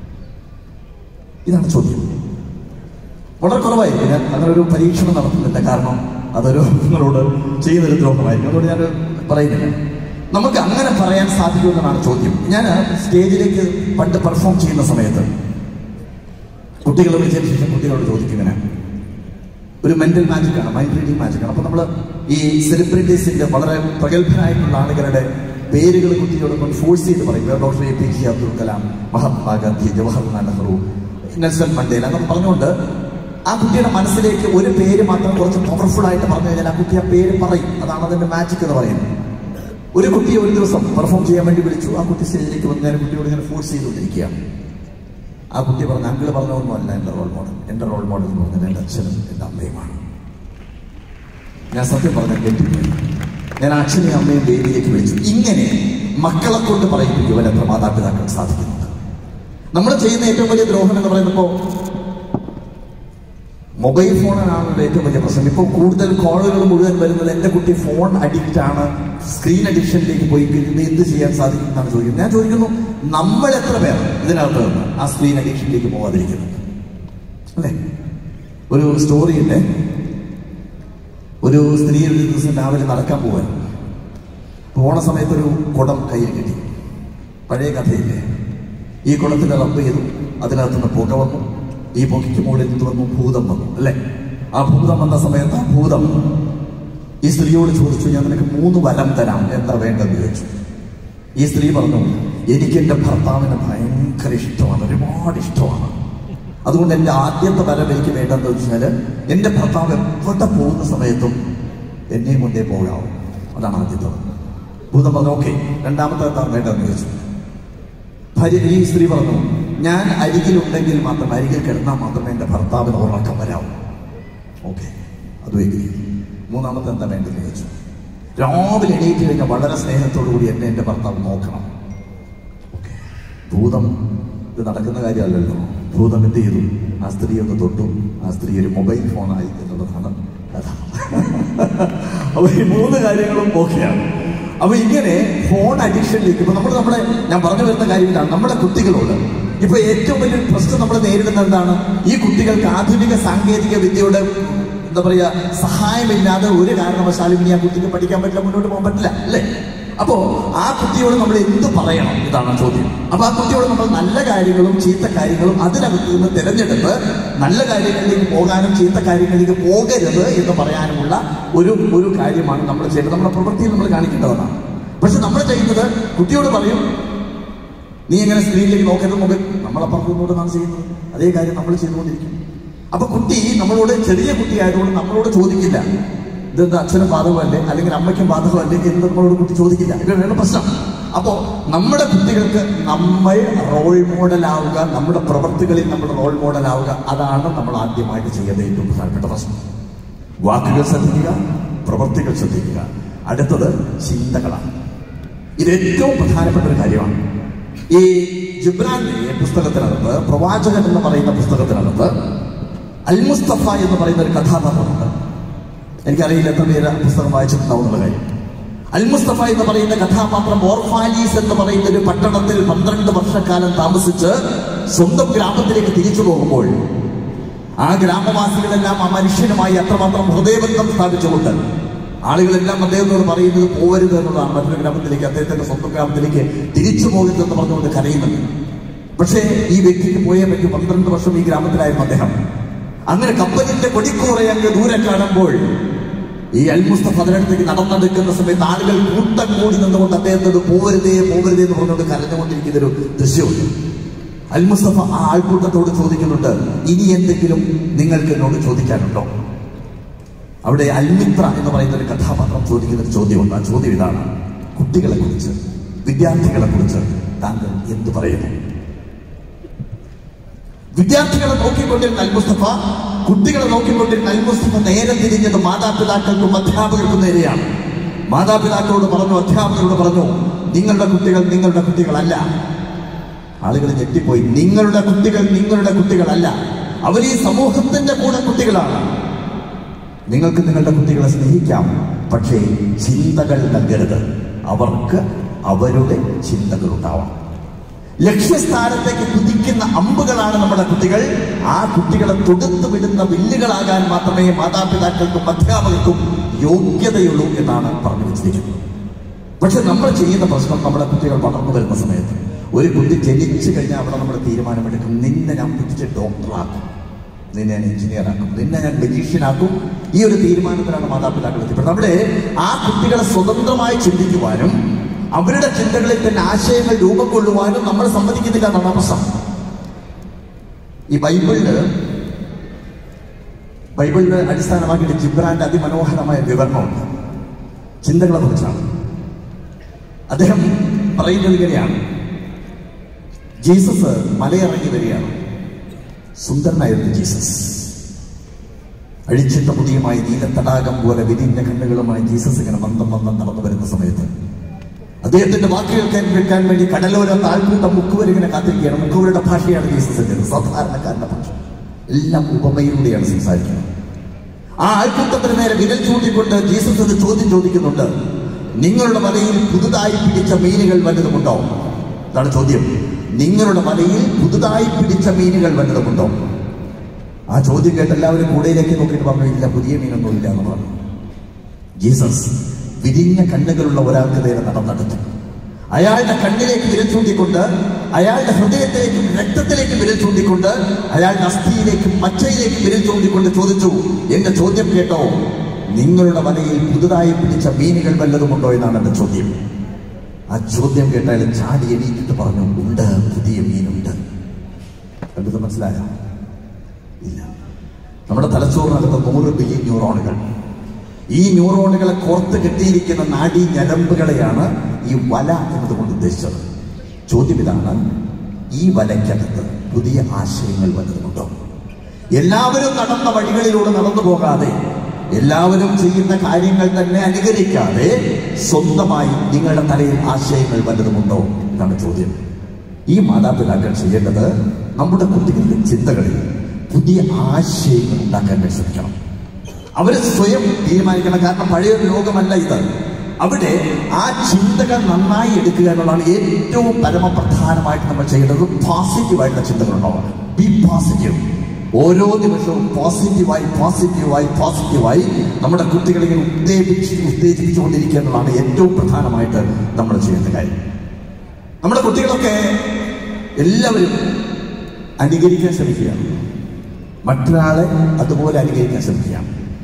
ഇതാണ് ചോദ്യം വളരെ കുറവായിരിക്കും ഞാൻ അങ്ങനെ ഒരു പരീക്ഷണം നടത്തുന്നില്ല കാരണം അതൊരു നിങ്ങളോട് ചെയ്യുന്നൊരു ദ്രോഹമായിരിക്കും അതുകൊണ്ട് ഞാൻ പറയുന്നില്ല നമുക്ക് അങ്ങനെ പറയാൻ സാധിക്കുമെന്നാണ് ചോദ്യം ഞാൻ സ്റ്റേജിലേക്ക് പണ്ട് പെർഫോം ചെയ്യുന്ന സമയത്ത് കുട്ടികളെ വിളിച്ചതിന് ശേഷം കുട്ടികളോട് ചോദിക്കും ഇങ്ങനെ ഒരു മെന്റൽ മാജിക് ആണ് മൈൻഡ് റീഡിംഗ് മാജിക് ആണ് അപ്പൊ നമ്മൾ ഈ സെലിബ്രിറ്റീസിന്റെ വളരെ പ്രഗത്ഭരായിട്ടുള്ള ആളുകളുടെ പേരുകൾ കുട്ടിയോട് ഫോഴ്സ് ചെയ്ത് പറയും doctor A P J Abdul Kalam Mahatma Gandhi Jawaharlal Nehru Nelson Mandela എന്നൊക്കെ പറഞ്ഞുകൊണ്ട് ആ കുട്ടിയുടെ മനസ്സിലേക്ക് ഒരു പേര് മാത്രം കുറച്ച് പവർഫുൾ ആയിട്ട് പറഞ്ഞു കഴിഞ്ഞാൽ ആ കുട്ടി ആ പേര് പറയും അതാണ് അതിന്റെ മാജിക് എന്ന് പറയുന്നത് ഒരു കുട്ടിയെ ഒരു ദിവസം പെർഫോം ചെയ്യാൻ വേണ്ടി വിളിച്ചു ആ കുട്ടി സ്റ്റേജിലേക്ക് വന്ന് ഞാൻ കുട്ടിയോട് ഇങ്ങനെ ഫോഴ്സ് ചെയ്തുകൊണ്ടിരിക്കുകയാണ് ആ കുട്ടി പറഞ്ഞ അങ്കിള് പറഞ്ഞൊന്നുമല്ല എൻ്റെ റോൾ മോഡൽ എൻ്റെ റോൾ മോഡൽ എന്ന് പറഞ്ഞത് എൻ്റെ അച്ഛനും എൻ്റെ അമ്മയുമാണ് ഞാൻ സത്യം പറഞ്ഞ കേട്ടില്ല ഞാൻ അച്ഛനെയും അമ്മയും വേദിയിലേക്ക് വിളിച്ചു ഇങ്ങനെ മക്കളെ കൊണ്ട് പറയിപ്പിക്കുവാൻ എത്ര മാതാപിതാക്കൾ സാധിക്കുന്നുണ്ട് നമ്മൾ ചെയ്യുന്ന ഏറ്റവും വലിയ ദ്രോഹം എന്ന് പറയുന്നപ്പോൾ മൊബൈൽ ഫോണിനാണല്ലോ ഏറ്റവും വലിയ പ്രശ്നം ഇപ്പോൾ കൂടുതൽ കോളുകൾ മുഴുവൻ വരുന്നത് എൻ്റെ കുട്ടി ഫോൺ അഡിക്റ്റ് ആണ് സ്ക്രീൻ അഡിക്ഷനിലേക്ക് പോയി കഴിഞ്ഞാൽ എന്ത് ചെയ്യാൻ സാധിക്കും എന്നാണ് ചോദിക്കുന്നത് ഞാൻ ചോദിക്കുന്നു നമ്മൾ എത്ര പേർ ഇതിനകത്ത് നിന്ന് ആ സ്ക്രീൻ അഡിക്ഷനിലേക്ക് പോകാതിരിക്കുന്നുണ്ട് അല്ലേ ഒരു സ്റ്റോറിയുണ്ട് ഒരു സ്ത്രീ ഒരു ദിവസം രാവിലെ നടക്കാൻ പോവാൻ പോണ സമയത്ത് ഒരു കുടം കയ്യിൽ കിട്ടി പഴയ കഥയില്ലേ ഈ കുടത്തിൽ റബ്ബ് ചെയ്തു അതിനകത്തുനിന്ന് പുക വന്നു ഈ പുകയ്ക്ക് മുകളിൽ എന്ത് വന്നു ഭൂതം വന്നു അല്ലേ ആ ഭൂതം വന്ന സമയത്ത് ആ ഭൂതം ഈ സ്ത്രീയോട് ചോദിച്ചു ഞാൻ നിനക്ക് മൂന്ന് വരം തരാം എന്താ വേണ്ടെന്ന് ചോദിച്ചു ഈ സ്ത്രീ പറഞ്ഞു എനിക്ക് എൻ്റെ ഭർത്താവിനെ ഭയങ്കര ഇഷ്ടമാണ് ഒരുപാട് ഇഷ്ടമാണ് അതുകൊണ്ട് എൻ്റെ ആദ്യത്തെ വരം എനിക്ക് വേണ്ടെന്ന് വെച്ചാൽ എൻ്റെ ഭർത്താവ് എവിടെ പോകുന്ന സമയത്തും എന്നെയും കൊണ്ടേ പോകാവും അതാണ് ആദ്യത്തെ ഭൂതം പറഞ്ഞു ഓക്കെ രണ്ടാമത്തെ എന്താ വേണ്ടെന്ന് ചോദിച്ചു ഭാര്യ ഈ സ്ത്രീ പറഞ്ഞു ഞാൻ അരികിലുണ്ടെങ്കിൽ മാത്രം അരികിൽ കിടന്നാൽ മാത്രമേ എൻ്റെ ഭർത്താവിന് ഉറക്കം വരാവൂ ഓക്കെ അതും എഗ്രി മൂന്നാമത്തെ എന്താ വേണ്ടത് ചോദിച്ചു രാവിലെ എണീറ്റ് കഴിഞ്ഞാൽ വളരെ സ്നേഹത്തോടു കൂടി എന്നെ എൻ്റെ ഭർത്താവ് നോക്കണം ഓക്കെ ഭൂതം ഇത് നടക്കുന്ന കാര്യമല്ലല്ലോ ഭൂതം എന്ത് ചെയ്തു ആ സ്ത്രീ ഒന്ന് തൊട്ടു ആ സ്ത്രീ ഒരു മൊബൈൽ ഫോണായി എന്നുള്ളതാണ് കഥ അപ്പൊ ഈ മൂന്ന് കാര്യങ്ങളും ഓക്കെയാണ് അപ്പൊ ഇങ്ങനെ ഫോൺ അഡിക്ഷനിലേക്ക് ഇപ്പൊ നമ്മൾ നമ്മുടെ ഞാൻ പറഞ്ഞു വരുന്ന കാര്യം ഇതാണ് നമ്മുടെ കുട്ടികളോട് ഇപ്പൊ ഏറ്റവും വലിയ പ്രശ്നം നമ്മൾ നേരിടുന്നത് എന്താണ് ഈ കുട്ടികൾക്ക് ആധുനിക സാങ്കേതിക വിദ്യയുടെ എന്താ പറയാ സഹായമില്ലാതെ ഒരു കാരണവശാലും ഇനി ആ കുട്ടിക്ക് പഠിക്കാൻ പറ്റില്ല മുന്നോട്ട് പോകാൻ പറ്റില്ല അല്ലേ അപ്പോ ആ കുട്ടിയോട് നമ്മൾ എന്ത് പറയണം ഇതാണ് ചോദ്യം അപ്പൊ ആ കുട്ടിയോട് നമ്മൾ നല്ല കാര്യങ്ങളും ചീത്ത കാര്യങ്ങളും അതിനകത്ത് നിന്ന് തിരഞ്ഞെടുത്ത് നല്ല കാര്യങ്ങളിലേക്ക് പോകാനും ചീത്ത കാര്യങ്ങളിലേക്ക് പോകരുത് എന്ന് പറയാനുമുള്ള ഒരു ഒരു കാര്യമാണ് നമ്മൾ ചെയ്യുന്നത് നമ്മുടെ പ്രവൃത്തിയിൽ നമ്മൾ കാണിക്കേണ്ടതാണ് പക്ഷെ നമ്മൾ ചെയ്യുന്നത് കുട്ടിയോട് പറയും നീ എങ്ങനെ സ്ക്രീനിലേക്ക് നോക്കരുത് മൊബൈൽ നമ്മളപ്പുറത്തുനിന്നോട് നാം ചെയ്യുന്നത് അതേ കാര്യം നമ്മൾ ചെയ്തുകൊണ്ടിരിക്കും അപ്പൊ കുട്ടി നമ്മളോട് ചെറിയ കുട്ടി ആയതുകൊണ്ട് നമ്മളോട് ചോദിക്കില്ല ഇതെന്താ അച്ഛനും ബാധകമല്ലേ അല്ലെങ്കിൽ അമ്മയ്ക്കും ബാധകമല്ലേ എന്ന് നമ്മളോട് കുട്ടി ചോദിക്കില്ല ഇതാണ് പ്രശ്നം അപ്പോ നമ്മുടെ കുട്ടികൾക്ക് നമ്മൾ റോൾ മോഡൽ ആവുക നമ്മുടെ പ്രവൃത്തികളിൽ നമ്മൾ റോൾ മോഡൽ ആവുക അതാണ് നമ്മൾ ആദ്യമായിട്ട് ചെയ്യേണ്ട ഏറ്റവും പ്രധാനപ്പെട്ട പ്രശ്നം വാക്കുകൾ ശ്രദ്ധിക്കുക പ്രവൃത്തികൾ ശ്രദ്ധിക്കുക അടുത്തത് ചിന്തകളാണ് ഇത് ഏറ്റവും പ്രധാനപ്പെട്ട ഒരു കാര്യമാണ് ഈ ജിബ്രാന്റെ പുസ്തകത്തിനകത്ത് പ്രവാചകൻ എന്ന് പറയുന്ന പുസ്തകത്തിനകത്ത് അൽ മുസ്തഫ എന്ന് പറയുന്ന ഒരു കഥാപാത്രമുണ്ട് എനിക്കറിയില്ല എത്ര പേര് ആ പുസ്തകം വായിച്ചിട്ടുണ്ടാവും എന്നുള്ള കാര്യം അൽ മുസ്തഫ എന്ന് പറയുന്ന കഥാപാത്രം ഓർഫാലീസ് എന്ന് പറയുന്ന ഒരു പട്ടണത്തിൽ പന്ത്രണ്ട് വർഷക്കാലം താമസിച്ച് സ്വന്തം ഗ്രാമത്തിലേക്ക് തിരിച്ചു പോകുമ്പോൾ ആ ഗ്രാമവാസികളെല്ലാം ആ മനുഷ്യനുമായി അത്രമാത്രം ഹൃദയബന്ധം സ്ഥാപിച്ചുകൊണ്ട് ആളുകളെല്ലാം അദ്ദേഹത്തോട് പറയുന്നത് പോവരുത് എന്നുള്ളതാണ് മറ്റൊരു ഗ്രാമത്തിലേക്ക് അദ്ദേഹത്തിന്റെ സ്വന്തം ഗ്രാമത്തിലേക്ക് തിരിച്ചു പോകരുത് എന്ന് പറഞ്ഞുകൊണ്ട് കരയുന്നത് പക്ഷേ ഈ വ്യക്തിക്ക് പോയേ പറ്റും പന്ത്രണ്ട് വർഷം ഈ ഗ്രാമത്തിലായിരുന്നു അദ്ദേഹം അങ്ങനെ കപ്പലിന്റെ കൊടിക്കൂറെ അങ്ങ് ദൂരെ കാണുമ്പോൾ ഈ അൽ മുസ്തഫ അതിനടുത്തേക്ക് നടന്നെടുക്കുന്ന സമയത്ത് ആളുകൾ കൂട്ടം കൂടി നിന്നുകൊണ്ട് അദ്ദേഹത്തോട് പോവരുതേ പോവരുതേ എന്ന് പറഞ്ഞുകൊണ്ട് കരഞ്ഞുകൊണ്ടിരിക്കുന്ന ഒരു ദൃശ്യമുണ്ട് അൽ മുസ്തഫ ആ ആൾക്കൂട്ടത്തോട് ചോദിക്കുന്നുണ്ട് ഇനി എന്തെങ്കിലും നിങ്ങൾക്ക് എന്നോട് ചോദിക്കാനുണ്ടോ അവിടെ അൽമിത്ര എന്ന് പറയുന്ന ഒരു കഥാപാത്രം ചോദിക്കുന്ന ഒരു ചോദ്യമുണ്ട് ആ ചോദ്യം ഇതാണ് കുട്ടികളെ കുറിച്ച് വിദ്യാർത്ഥികളെ കുറിച്ച് താങ്കൾ എന്ത് പറയുന്നു വിദ്യാർത്ഥികളെ നോക്കിക്കൊണ്ടിരുന്ന അൽ മുസ്തഫ കുട്ടികളെ നോക്കിക്കൊണ്ടിരുന്ന അൽ മുസ്തഫ നേരെ തിരിഞ്ഞത് മാതാപിതാക്കൾക്കും അധ്യാപകർക്കും നേരെയാണ് മാതാപിതാക്കളോട് പറഞ്ഞു അധ്യാപകരോട് പറഞ്ഞു നിങ്ങളുടെ കുട്ടികൾ നിങ്ങളുടെ കുട്ടികളല്ല ആളുകൾ ഞെട്ടിപ്പോയി നിങ്ങളുടെ കുട്ടികൾ നിങ്ങളുടെ കുട്ടികളല്ല അവർ ഈ സമൂഹത്തിന്റെ കൂടെ കുട്ടികളാണ് നിങ്ങൾക്ക് നിങ്ങളുടെ കുട്ടികളെ സ്നേഹിക്കാം പക്ഷേ ചിന്തകൾ നൽകരുത് അവർക്ക് അവരുടെ ചിന്തകൾ ഉണ്ടാവണം ലക്ഷ്യസ്ഥാനത്തേക്ക് കുതിക്കുന്ന അമ്പുകളാണ് നമ്മുടെ കുട്ടികൾ ആ കുട്ടികളെ തൊടുത്തു വിടുന്ന വില്ലുകളാകാൻ മാത്രമേ മാതാപിതാക്കൾക്കും അധ്യാപകർക്കും യോഗ്യതയുള്ളൂ എന്നാണ് പറഞ്ഞു വെച്ചിരിക്കുന്നത് പക്ഷെ നമ്മൾ ചെയ്യുന്ന പ്രശ്നം നമ്മുടെ കുട്ടികൾ വളർന്നു വരുന്ന സമയത്ത് ഒരു കുട്ടി ജനിച്ചു കഴിഞ്ഞാൽ അവിടെ നമ്മൾ തീരുമാനമെടുക്കും നിന്നെ ഞാൻ പിടിച്ച് ഡോക്ടറാക്കും നിന്നെ ഞാൻ എഞ്ചിനീയർ ആക്കും നിന്നെ ഞാൻ magician ആക്കും ഈ ഒരു തീരുമാനത്തിലാണ് മാതാപിതാക്കൾ എത്തിപ്പെടുന്നത് അവിടെ ആ കുട്ടികളെ സ്വതന്ത്രമായി ചിന്തിക്കുവാനും അവരുടെ ചിന്തകളിൽ തന്നെ ആശയങ്ങൾ രൂപം കൊള്ളുവാനും നമ്മൾ സമ്മതിക്കുന്നില്ല എന്നാണ് പ്രശ്നം ഈ ബൈബിളില് ബൈബിളിന് അടിസ്ഥാനമാക്കിയിട്ട് ജിബ്രാന്റെ അതിമനോഹരമായ വിവരണമുണ്ട് ചിന്തകളെ കുറിച്ചാണ് അദ്ദേഹം പറയുന്നത് ഇങ്ങനെയാണ് ജീസസ് മലയിറങ്ങി വരികയാണ് സുന്ദരനായിരുന്നു ജീസസ് അഴിച്ചിട്ട മുടിയുമായി നീല തടാകം പോലെ വിരിഞ്ഞ കണ്ണുകളുമായി ജീസസ് ഇങ്ങനെ മന്ദം മന്ദം നടന്നു വരുന്ന സമയത്ത് അദ്ദേഹത്തിന്റെ വാക്കുകൾ കേൾക്കാൻ കേൾക്കാൻ വേണ്ടി കടലോര താഴ്കൂട്ടം മുക്കുവരിങ്ങനെ കാത്തിരിക്കുകയാണ് മുക്കുവരുടെ ഭാഷയാണ് ജീസസിന്റെ സാധാരണക്കാരന്റെ ഭാഷ എല്ലാം ഉപമയിലൂടെയാണ് സംസാരിക്കുന്നത് ആ ആൾക്കൂട്ടത്തിന് നേരെ വിരൽ ചൂണ്ടിക്കൊണ്ട് ജീസസ് ഒരു ചോദ്യം ചോദിക്കുന്നുണ്ട് നിങ്ങളുടെ വലയിൽ പുതുതായി പിടിച്ച മീനുകൾ വല്ലതുമുണ്ടോ അതാണ് ചോദ്യം നിങ്ങളുടെ വലയിൽ പുതുതായി പിടിച്ച മീനുകൾ വല്ലതുമുണ്ടോ ആ ചോദ്യം കേട്ട് എല്ലാവരും കൂടെയിലേക്ക് നോക്കിയിട്ട് പറഞ്ഞു ഇല്ല പുതിയ മീനൊന്നും ഇല്ല എന്ന് പറഞ്ഞു ജീസസ് വിരിഞ്ഞ കണ്ണുകളുള്ള ഒരാൾക്ക് നേരെ നടന്നെടുത്തു അയാളുടെ കണ്ണിലേക്ക് വിരൽ ചൂണ്ടിക്കൊണ്ട് അയാളുടെ ഹൃദയത്തിലേക്കും രക്തത്തിലേക്കും വിരൽ ചൂണ്ടിക്കൊണ്ട് അയാളുടെ അസ്ഥിയിലേക്കും മച്ചയിലേക്കും വിരൽ ചൂണ്ടിക്കൊണ്ട് ചോദിച്ചു എന്റെ ചോദ്യം കേട്ടോ നിങ്ങളുടെ വലയിൽ പുതുതായി പിടിച്ച മീനുകൾ വല്ലതുമുണ്ടോ എന്നാണ് എന്റെ ചോദ്യം ആ ചോദ്യം കേട്ട അയാൾ ചാടി എണീറ്റിട്ട് പറഞ്ഞു ഉണ്ട് പുതിയ മീനുണ്ട് കണ്ടത് മനസ്സിലായോ ഇല്ല നമ്മുടെ തലച്ചോറിനകത്ത് നൂറ് ബില്യൺ ന്യൂറോണുകൾ ഈ ന്യൂറോണുകളെ കോർത്ത് കെട്ടിയിരിക്കുന്ന നാഡീ ഞരമ്പുകളെയാണ് ഈ വല എന്നതുകൊണ്ട് ഉദ്ദേശിച്ചത് ചോദ്യം ഇതാണ് ഈ വലയ്ക്കകത്ത് പുതിയ ആശയങ്ങൾ വല്ലതുമുണ്ടോ എല്ലാവരും നടന്ന വഴികളിലൂടെ നടന്നു പോകാതെ എല്ലാവരും ചെയ്യുന്ന കാര്യങ്ങൾ തന്നെ അനുകരിക്കാതെ സ്വന്തമായി നിങ്ങളുടെ തലയിൽ ആശയങ്ങൾ വല്ലതുമുണ്ടോ എന്നാണ് ചോദ്യം ഈ മാതാപിതാക്കൾ ചെയ്യേണ്ടത് നമ്മുടെ കുട്ടികളുടെ ചിന്തകളിൽ പുതിയ ആശയങ്ങൾ ഉണ്ടാക്കാൻ വേണ്ടി ശ്രമിക്കണം അവര് സ്വയം തീരുമാനിക്കണം കാരണം പഴയ ഒരു ലോകമല്ല ഇത് അവിടെ ആ ചിന്തകൾ നന്നായി എടുക്കുക എന്നുള്ളതാണ് ഏറ്റവും പരമപ്രധാനമായിട്ട് നമ്മൾ ചെയ്യേണ്ടത് പോസിറ്റീവായിട്ടുള്ള ചിന്തകൾ ഉണ്ടാവണം ബി പോസിറ്റീവ് ഓരോ നിമിഷവും പോസിറ്റീവായി പോസിറ്റീവായി പോസിറ്റീവായി നമ്മുടെ കുട്ടികളെ ഇങ്ങനെ ഉത്തേജിച്ച് ഉത്തേജിപ്പിച്ചുകൊണ്ടിരിക്കുക എന്നുള്ളതാണ് ഏറ്റവും പ്രധാനമായിട്ട് നമ്മൾ ചെയ്യേണ്ട കാര്യം നമ്മുടെ കുട്ടികളൊക്കെ എല്ലാവരും അനുകരിക്കാൻ ശ്രമിക്കുകയാണ് മറ്റൊരാളെ അതുപോലെ അനുകരിക്കാൻ ശ്രമിക്കുകയാണ്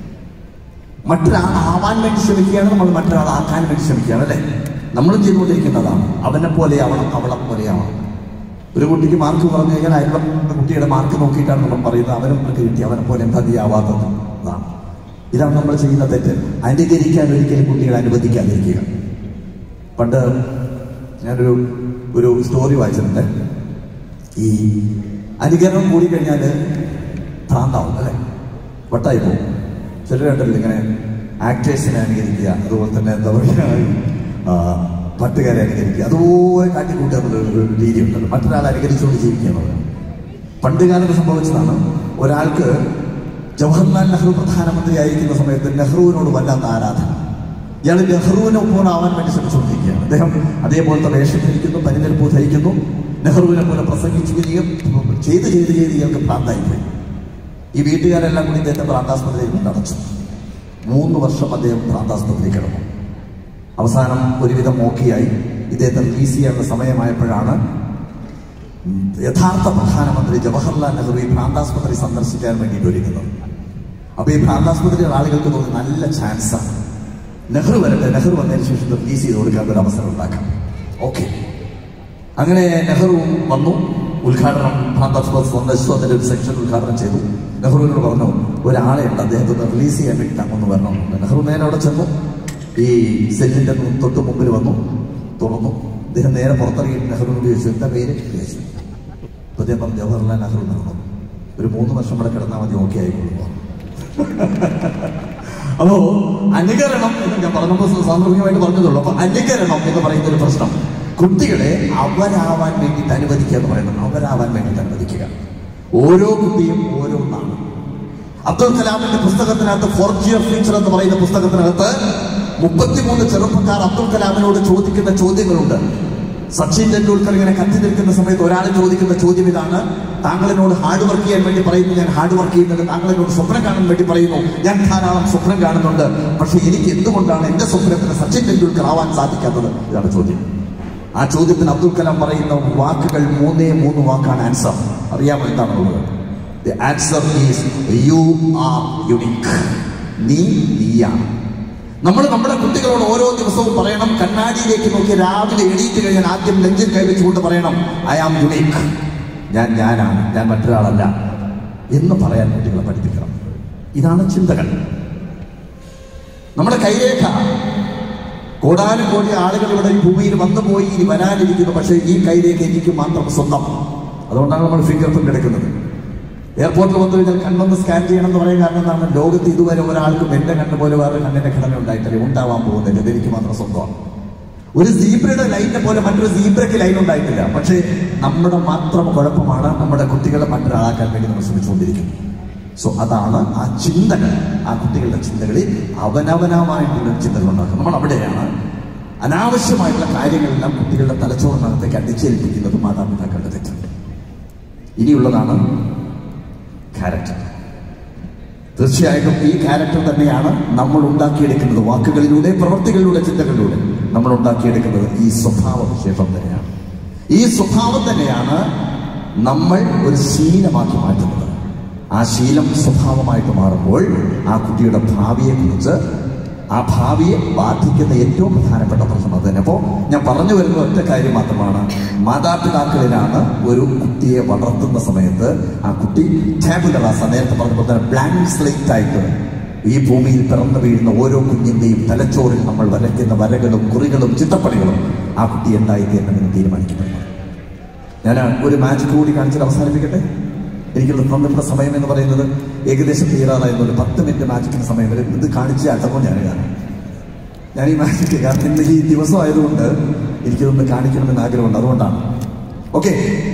മറ്റൊരാളാവാൻ വേണ്ടി ശ്രമിക്കുകയാണ് നമ്മൾ മറ്റൊരാളാക്കാൻ വേണ്ടി ശ്രമിക്കുകയാണ് അല്ലേ നമ്മളും ചെയ്തുകൊണ്ടിരിക്കുന്നതാണ് അവനെ പോലെയാവണം അവളെ പോലെയാവണം ഒരു കുട്ടിക്ക് മാർക്ക് പറഞ്ഞു കഴിഞ്ഞാൽ അയൽവ കുട്ടിയുടെ മാർക്ക് നോക്കിയിട്ടാണ് നമ്മൾ പറയുന്നത് അവനും മാർക്ക് കിട്ടി അവനെ പോലെ എന്താ നീയാവാത്തത് അതാണ് ഇതാണ് നമ്മൾ ചെയ്യുന്ന തെറ്റ് അനുകരിക്കാൻ ഒരിക്കലും കുട്ടികളെ അനുവദിക്കാതിരിക്കുക പണ്ട് ഞാനൊരു ഒരു സ്റ്റോറി വായിച്ചിട്ടുണ്ട് ഈ അനുകരണം കൂടി കഴിഞ്ഞാൽ ഭ്രാന്താവും അല്ലേ വട്ടായി പോകും ചിലരുണ്ടല്ലോ ഇങ്ങനെ ആക്ടേഴ്സിനെ അനുകരിക്കുക അതുപോലെ തന്നെ എന്താ പറയുക ആ, പട്ടുകാരെ അനുകരിക്കുക അതുപോലെ കാട്ടിക്കൂട്ടുക എന്നുള്ളൊരു ഒരു രീതി ഉണ്ടല്ലോ മറ്റൊരാളെ അനുകരിച്ചുകൊണ്ട് ജീവിക്കുക എന്നുള്ളത് പണ്ട് കാലത്ത് സംഭവിച്ചതാണ് ഒരാൾക്ക് ജവഹർലാൽ നെഹ്റു പ്രധാനമന്ത്രിയായിരിക്കുന്ന സമയത്ത് നെഹ്റുവിനോട് വല്ലാത്ത ആരാധന ഇയാൾ നെഹ്റുവിനെ ഒപ്പമാവാൻ വേണ്ടി ശ്രമിച്ചുകൊണ്ടിരിക്കുകയാണ് അദ്ദേഹം അതേപോലത്തെ വേഷം ധരിക്കുന്നു പരിനിൽപ്പൂ ധരിക്കുന്നു നെഹ്റുവിനെ പോലെ പ്രസംഗിക്കുകയും ചെയ്ത് ചെയ്ത് ചെയ്ത് ഇയാൾക്ക് ഭ്രാന്തായിപ്പോയി ഈ വീട്ടുകാരെല്ലാം കൂടി ഇദ്ദേഹത്തെ ഭ്രാന്താസ്പത്രിയിൽ കൊണ്ടടച്ചു മൂന്ന് വർഷം അദ്ദേഹം ഭ്രാന്താസ്പത്രിയിൽ കിടന്നു അവസാനം ഒരുവിധം ഓക്കെയായി ഇദ്ദേഹത്തെ റിലീസ് ചെയ്യാനുള്ള സമയമായപ്പോഴാണ് യഥാർത്ഥ പ്രധാനമന്ത്രി ജവഹർലാൽ നെഹ്റു ഈ ഭ്രാന്താസ്പത്രി സന്ദർശിക്കാൻ വേണ്ടിയിട്ട് ഒരുങ്ങുന്നത് അപ്പൊ ഈ ഭ്രാന്താസ്പത്രിയിലെ ആളുകൾക്ക് തോന്നി നല്ല ചാൻസാണ് നെഹ്റു വരട്ടെ നെഹ്റു വന്നതിന് ശേഷം ഇത് റിലീസ് ചെയ്ത് കൊടുക്കാൻ ഒരു അവസരം ഉണ്ടാക്കാം ഓക്കെ അങ്ങനെ നെഹ്റു വന്നു ഉദ്ഘാടനം ഭ്രാന്താസ്പത്രി സന്ദർശിച്ചു അതിന്റെ ഒരു സെക്ഷൻ ഉദ്ഘാടനം ചെയ്തു നെഹ്റുവിനോട് പറഞ്ഞു ഒരാളെ ഉണ്ട് അദ്ദേഹത്തെ ഒന്ന് റിലീസ് ചെയ്യാൻ വേണ്ടി അങ്ങൊന്ന് വരണം നെഹ്റു നേരെ അവിടെ ചെന്നു ഈ സെല്ലിന്റെ തൊട്ട് മുമ്പിൽ വന്നു തുറന്നു അദ്ദേഹം നേരെ പുറത്തിറങ്ങി നെഹ്റുവിനോട് ചോദിച്ചു എന്താ പേര് ചോദിച്ചു അപ്പൊ അദ്ദേഹം പറഞ്ഞു ജവഹർലാൽ നെഹ്റു എന്നാണ് ഒരു മൂന്ന് വർഷം ഇവിടെ കിടന്നാൽ മതി ഓക്കെ ആയിക്കൊള്ളുക അപ്പോ അനുകരണം എന്ന് ഞാൻ പറഞ്ഞപ്പോൾ സാന്ദർഭികമായിട്ട് പറഞ്ഞതുള്ളൂ അപ്പൊ അനുകരണം എന്ന് പറയുന്ന ഒരു പ്രശ്നം കുട്ടികളെ അവരാവാൻ വേണ്ടിയിട്ട് അനുവദിക്കുക എന്ന് പറയുന്നത് അവരാവാൻ വേണ്ടിയിട്ട് അനുവദിക്കുക ഓരോ കുട്ടിയും ഓരോന്നാണ് അബ്ദുൽ കലാമിന്റെ പുസ്തകത്തിനകത്ത് ഫോർജിയർ ഫ്യൂച്ചർ എന്ന് പറയുന്ന പുസ്തകത്തിനകത്ത് മുപ്പത്തിമൂന്ന് ചെറുപ്പക്കാർ അബ്ദുൽ കലാമിനോട് ചോദിക്കുന്ന ചോദ്യങ്ങളുണ്ട് സച്ചിൻ ടെണ്ടുൽക്കർ ഇങ്ങനെ കത്തി നിൽക്കുന്ന സമയത്ത് ഒരാൾ ചോദിക്കുന്ന ചോദ്യം ഇതാണ് താങ്കൾ എന്നോട് ഹാർഡ് വർക്ക് ചെയ്യാൻ വേണ്ടി പറയുന്നു ഞാൻ ഹാർഡ് വർക്ക് ചെയ്യുന്നത് താങ്കൾ എന്നോട് സ്വപ്നം കാണാൻ വേണ്ടി പറയുന്നു ഞാൻ ധാരാളം സ്വപ്നം കാണുന്നുണ്ട് പക്ഷെ എനിക്ക് എന്തുകൊണ്ടാണ് എന്റെ സ്വപ്നത്തിന് സച്ചിൻ ടെണ്ടുൽക്കർ ആവാൻ സാധിക്കാത്തത് ഇതാണ് ചോദ്യം ആ ചോദ്യത്തിന് അബ്ദുൽ കലാം പറയുന്ന വാക്കുകൾ മൂന്നേ മൂന്ന് വാക്കാണ് ആൻസർ അറിയാമോ എന്താണുള്ളത് the answer is you are unique നീ നീയാണ് നമ്മൾ നമ്മുടെ കുട്ടികളോട് ഓരോ ദിവസവും പറയണം കണ്ണാടിയിലേക്ക് നോക്കി രാവിലെ എണീറ്റ് കഴിഞ്ഞാൽ ആദ്യം നെഞ്ചിൽ കൈവച്ചുകൊണ്ട് പറയണം ഐ ആം യുണീക്ക് ഞാൻ ഞാനാണ് ഞാൻ മറ്റൊരാളല്ല എന്ന് പറയാൻ കുട്ടികളെ പഠിപ്പിക്കണം ഇതാണ് ചിന്തകൾ നമ്മുടെ കൈരേഖ കോടാനും കോടി ആളുകൾ ഇവിടെ ഈ ഭൂമിയിൽ വന്നു പോയി ഇനി വരാനിരിക്കുന്നു പക്ഷേ ഈ കൈരേഖ എനിക്ക് മാത്രം സ്വന്തം അതുകൊണ്ടാണ് നമ്മൾ ഫിംഗർ പ്രിന്റ് എടുക്കുന്നത് എയർപോർട്ടിൽ വന്നു കഴിഞ്ഞാൽ കണ്ണൊന്ന് സ്കാൻ ചെയ്യണം എന്ന് പറയാൻ കാരണം എന്താണ് ലോകത്ത് ഇതുവരെ ഒരാൾക്കും എന്റെ കണ്ണ് പോലെ വേറെ കണ്ണിന്റെ ഘടന ഉണ്ടായിട്ടില്ല ഉണ്ടാവാൻ പോകുന്നില്ല ഇത് എനിക്ക് മാത്രം സ്വന്തമാണ് ഒരു സീബ്രയുടെ ലൈനിനെ പോലെ മറ്റൊരു സീബ്രയ്ക്ക് ലൈൻ ഉണ്ടായിട്ടില്ല പക്ഷേ നമ്മുടെ മാത്രം കുഴപ്പമാണ് നമ്മുടെ കുട്ടികളെ മറ്റൊരാളാക്കാൻ വേണ്ടി നമ്മൾ ശ്രമിച്ചുകൊണ്ടിരിക്കുന്നത് സോ അതാണ് ആ ചിന്തകൾ ആ കുട്ടികളുടെ ചിന്തകളിൽ അവനവനമായിട്ടുള്ള ചിന്തകൾ ഉണ്ടാക്കുക നമ്മൾ അവിടെയാണ് അനാവശ്യമായിട്ടുള്ള കാര്യങ്ങളെല്ലാം കുട്ടികളുടെ തലച്ചോറിനകത്തേക്ക് അടിച്ചേൽപ്പിക്കുന്നത് മാതാപിതാക്കളുടെ തെറ്റുണ്ട് ഇനിയുള്ളതാണ് ക്യാരക്ടർ തീർച്ചയായിട്ടും ഈ ക്യാരക്ടർ തന്നെയാണ് നമ്മൾ ഉണ്ടാക്കിയെടുക്കുന്നത് വാക്കുകളിലൂടെ പ്രവൃത്തികളിലൂടെ ചിന്തകളിലൂടെ നമ്മൾ ഉണ്ടാക്കിയെടുക്കുന്നത് ഈ സ്വഭാവ വിശേഷം തന്നെയാണ് ഈ സ്വഭാവം തന്നെയാണ് നമ്മൾ ഒരു ശീലമാക്കി മാറ്റുന്നത് ആ ശീലം സ്വഭാവമായിട്ട് മാറുമ്പോൾ ആ കുട്ടിയുടെ ഭാവിയെക്കുറിച്ച് ആ ഭാവിയെ ബാധിക്കുന്ന ഏറ്റവും പ്രധാനപ്പെട്ട പ്രശ്നം അത് തന്നെ അപ്പോൾ ഞാൻ പറഞ്ഞു വരുന്ന ഒറ്റ കാര്യം മാത്രമാണ് മാതാപിതാക്കളിലാണ് ഒരു കുട്ടിയെ വളർത്തുന്ന സമയത്ത് ആ കുട്ടി ടാബുലറാസ നേരത്തെ പറഞ്ഞപ്പോൾ തന്നെ ബ്ലാങ്ക് സ്ലേറ്റ് ആയിട്ട് ഈ ഭൂമിയിൽ പിറന്നു വീഴുന്ന ഓരോ കുഞ്ഞിന്റെയും തലച്ചോറിൽ നമ്മൾ വരയ്ക്കുന്ന വരകളും കുറികളും ചിത്രപ്പണികളും ആ കുട്ടി എന്തായിത്തീരണമെന്ന് തീരുമാനിക്കപ്പെടുന്നു ഞാൻ ഒരു മാജിക് കൂടി കാണിച്ചിട്ട് അവസാനിപ്പിക്കട്ടെ എനിക്കുള്ള തന്നിട്ടുള്ള സമയം എന്ന് പറയുന്നത് ഏകദേശം തീരാറായിരുന്നു ഒരു പത്ത് മിനിറ്റ് മാജിക്കിന് സമയം വരും ഇത് കാണിച്ച് അട്ടപ്പോൾ ഞാൻ കാണും ഞാൻ ഈ മാജിക്ക് കാരണം ഇന്ന് ഈ ദിവസം ആയതുകൊണ്ട് എനിക്കിതൊന്ന് കാണിക്കണമെന്ന് ആഗ്രഹമുണ്ട് അതുകൊണ്ടാണ് ഓക്കെ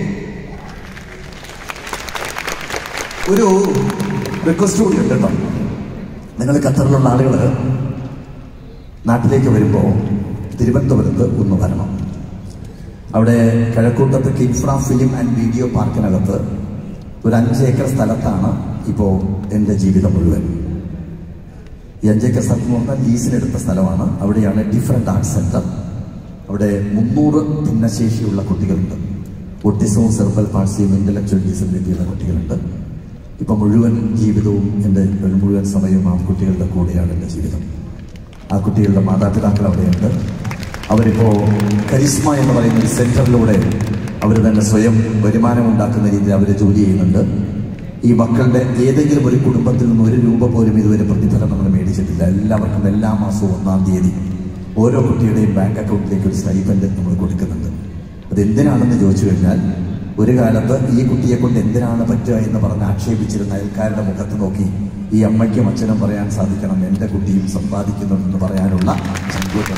ഒരു റിക്വസ്റ്റ് കൂടി ഉണ്ട് കേട്ടോ നിങ്ങൾ ഖത്തറിലുള്ള ആളുകൾ നാട്ടിലേക്ക് വരുമ്പോൾ തിരുവനന്തപുരത്ത് ഒന്ന് വരണം അവിടെ കിഴക്കൂട്ടത്ത് കിൻഫ്ര ഫിലിം ആൻഡ് വീഡിയോ പാർക്കിനകത്ത് ഒരു അഞ്ച് ഏക്കർ സ്ഥലത്താണ് ഇപ്പോൾ എൻ്റെ ജീവിതം മുഴുവൻ ഈ അഞ്ചേക്കർ സ്ഥലത്ത് എന്ന് പറഞ്ഞാൽ ലീസിനെടുത്ത സ്ഥലമാണ് അവിടെയാണ് ഡിഫറെൻ്റ് ആർട്ട് സെൻറ്റർ അവിടെ മുന്നൂറ് ഭിന്നശേഷിയുള്ള കുട്ടികളുണ്ട് ഒട്ടിസവും സെർബൽ പാഴ്സിയും ഇന്റലക്ച്വൽ ഡിസബിലിറ്റിയുള്ള കുട്ടികളുണ്ട് ഇപ്പം മുഴുവൻ ജീവിതവും എൻ്റെ ഒരു മുഴുവൻ സമയവും ആ കുട്ടികളുടെ കൂടെയാണ് എൻ്റെ ജീവിതം ആ കുട്ടികളുടെ മാതാപിതാക്കൾ അവിടെയുണ്ട് അവരിപ്പോൾ കരിസ്മ എന്ന് പറയുന്ന ഒരു സെൻറ്ററിലൂടെ അവർ തന്നെ സ്വയം വരുമാനം ഉണ്ടാക്കുന്ന രീതിയിൽ അവർ ജോലി ചെയ്യുന്നുണ്ട് ഈ മക്കളുടെ ഏതെങ്കിലും ഒരു കുടുംബത്തിൽ നിന്ന് ഒരു രൂപ പോലും ഇതുവരെ പ്രതിഫലം നമ്മൾ മേടിച്ചിട്ടില്ല എല്ലാവർക്കും എല്ലാ മാസവും ഒന്നാം തീയതി ഓരോ കുട്ടിയുടെയും ബാങ്ക് അക്കൗണ്ടിലേക്ക് ഒരു സ്റ്റൈപ്പൻഡ് നമ്മൾ കൊടുക്കുന്നുണ്ട് അത് എന്തിനാണെന്ന് ചോദിച്ചു കഴിഞ്ഞാൽ ഒരു കാലത്ത് ഈ കുട്ടിയെ കൊണ്ട് എന്തിനാണ് പറ്റുക എന്ന് പറഞ്ഞ് ആക്ഷേപിച്ചിരുന്ന അയൽക്കാരുടെ മുഖത്ത് നോക്കി ഈ അമ്മയ്ക്കും അച്ഛനും പറയാൻ സാധിക്കണം എൻ്റെ കുട്ടിയും സമ്പാദിക്കുന്നുണ്ടെന്ന് പറയാനുള്ള സങ്കേതം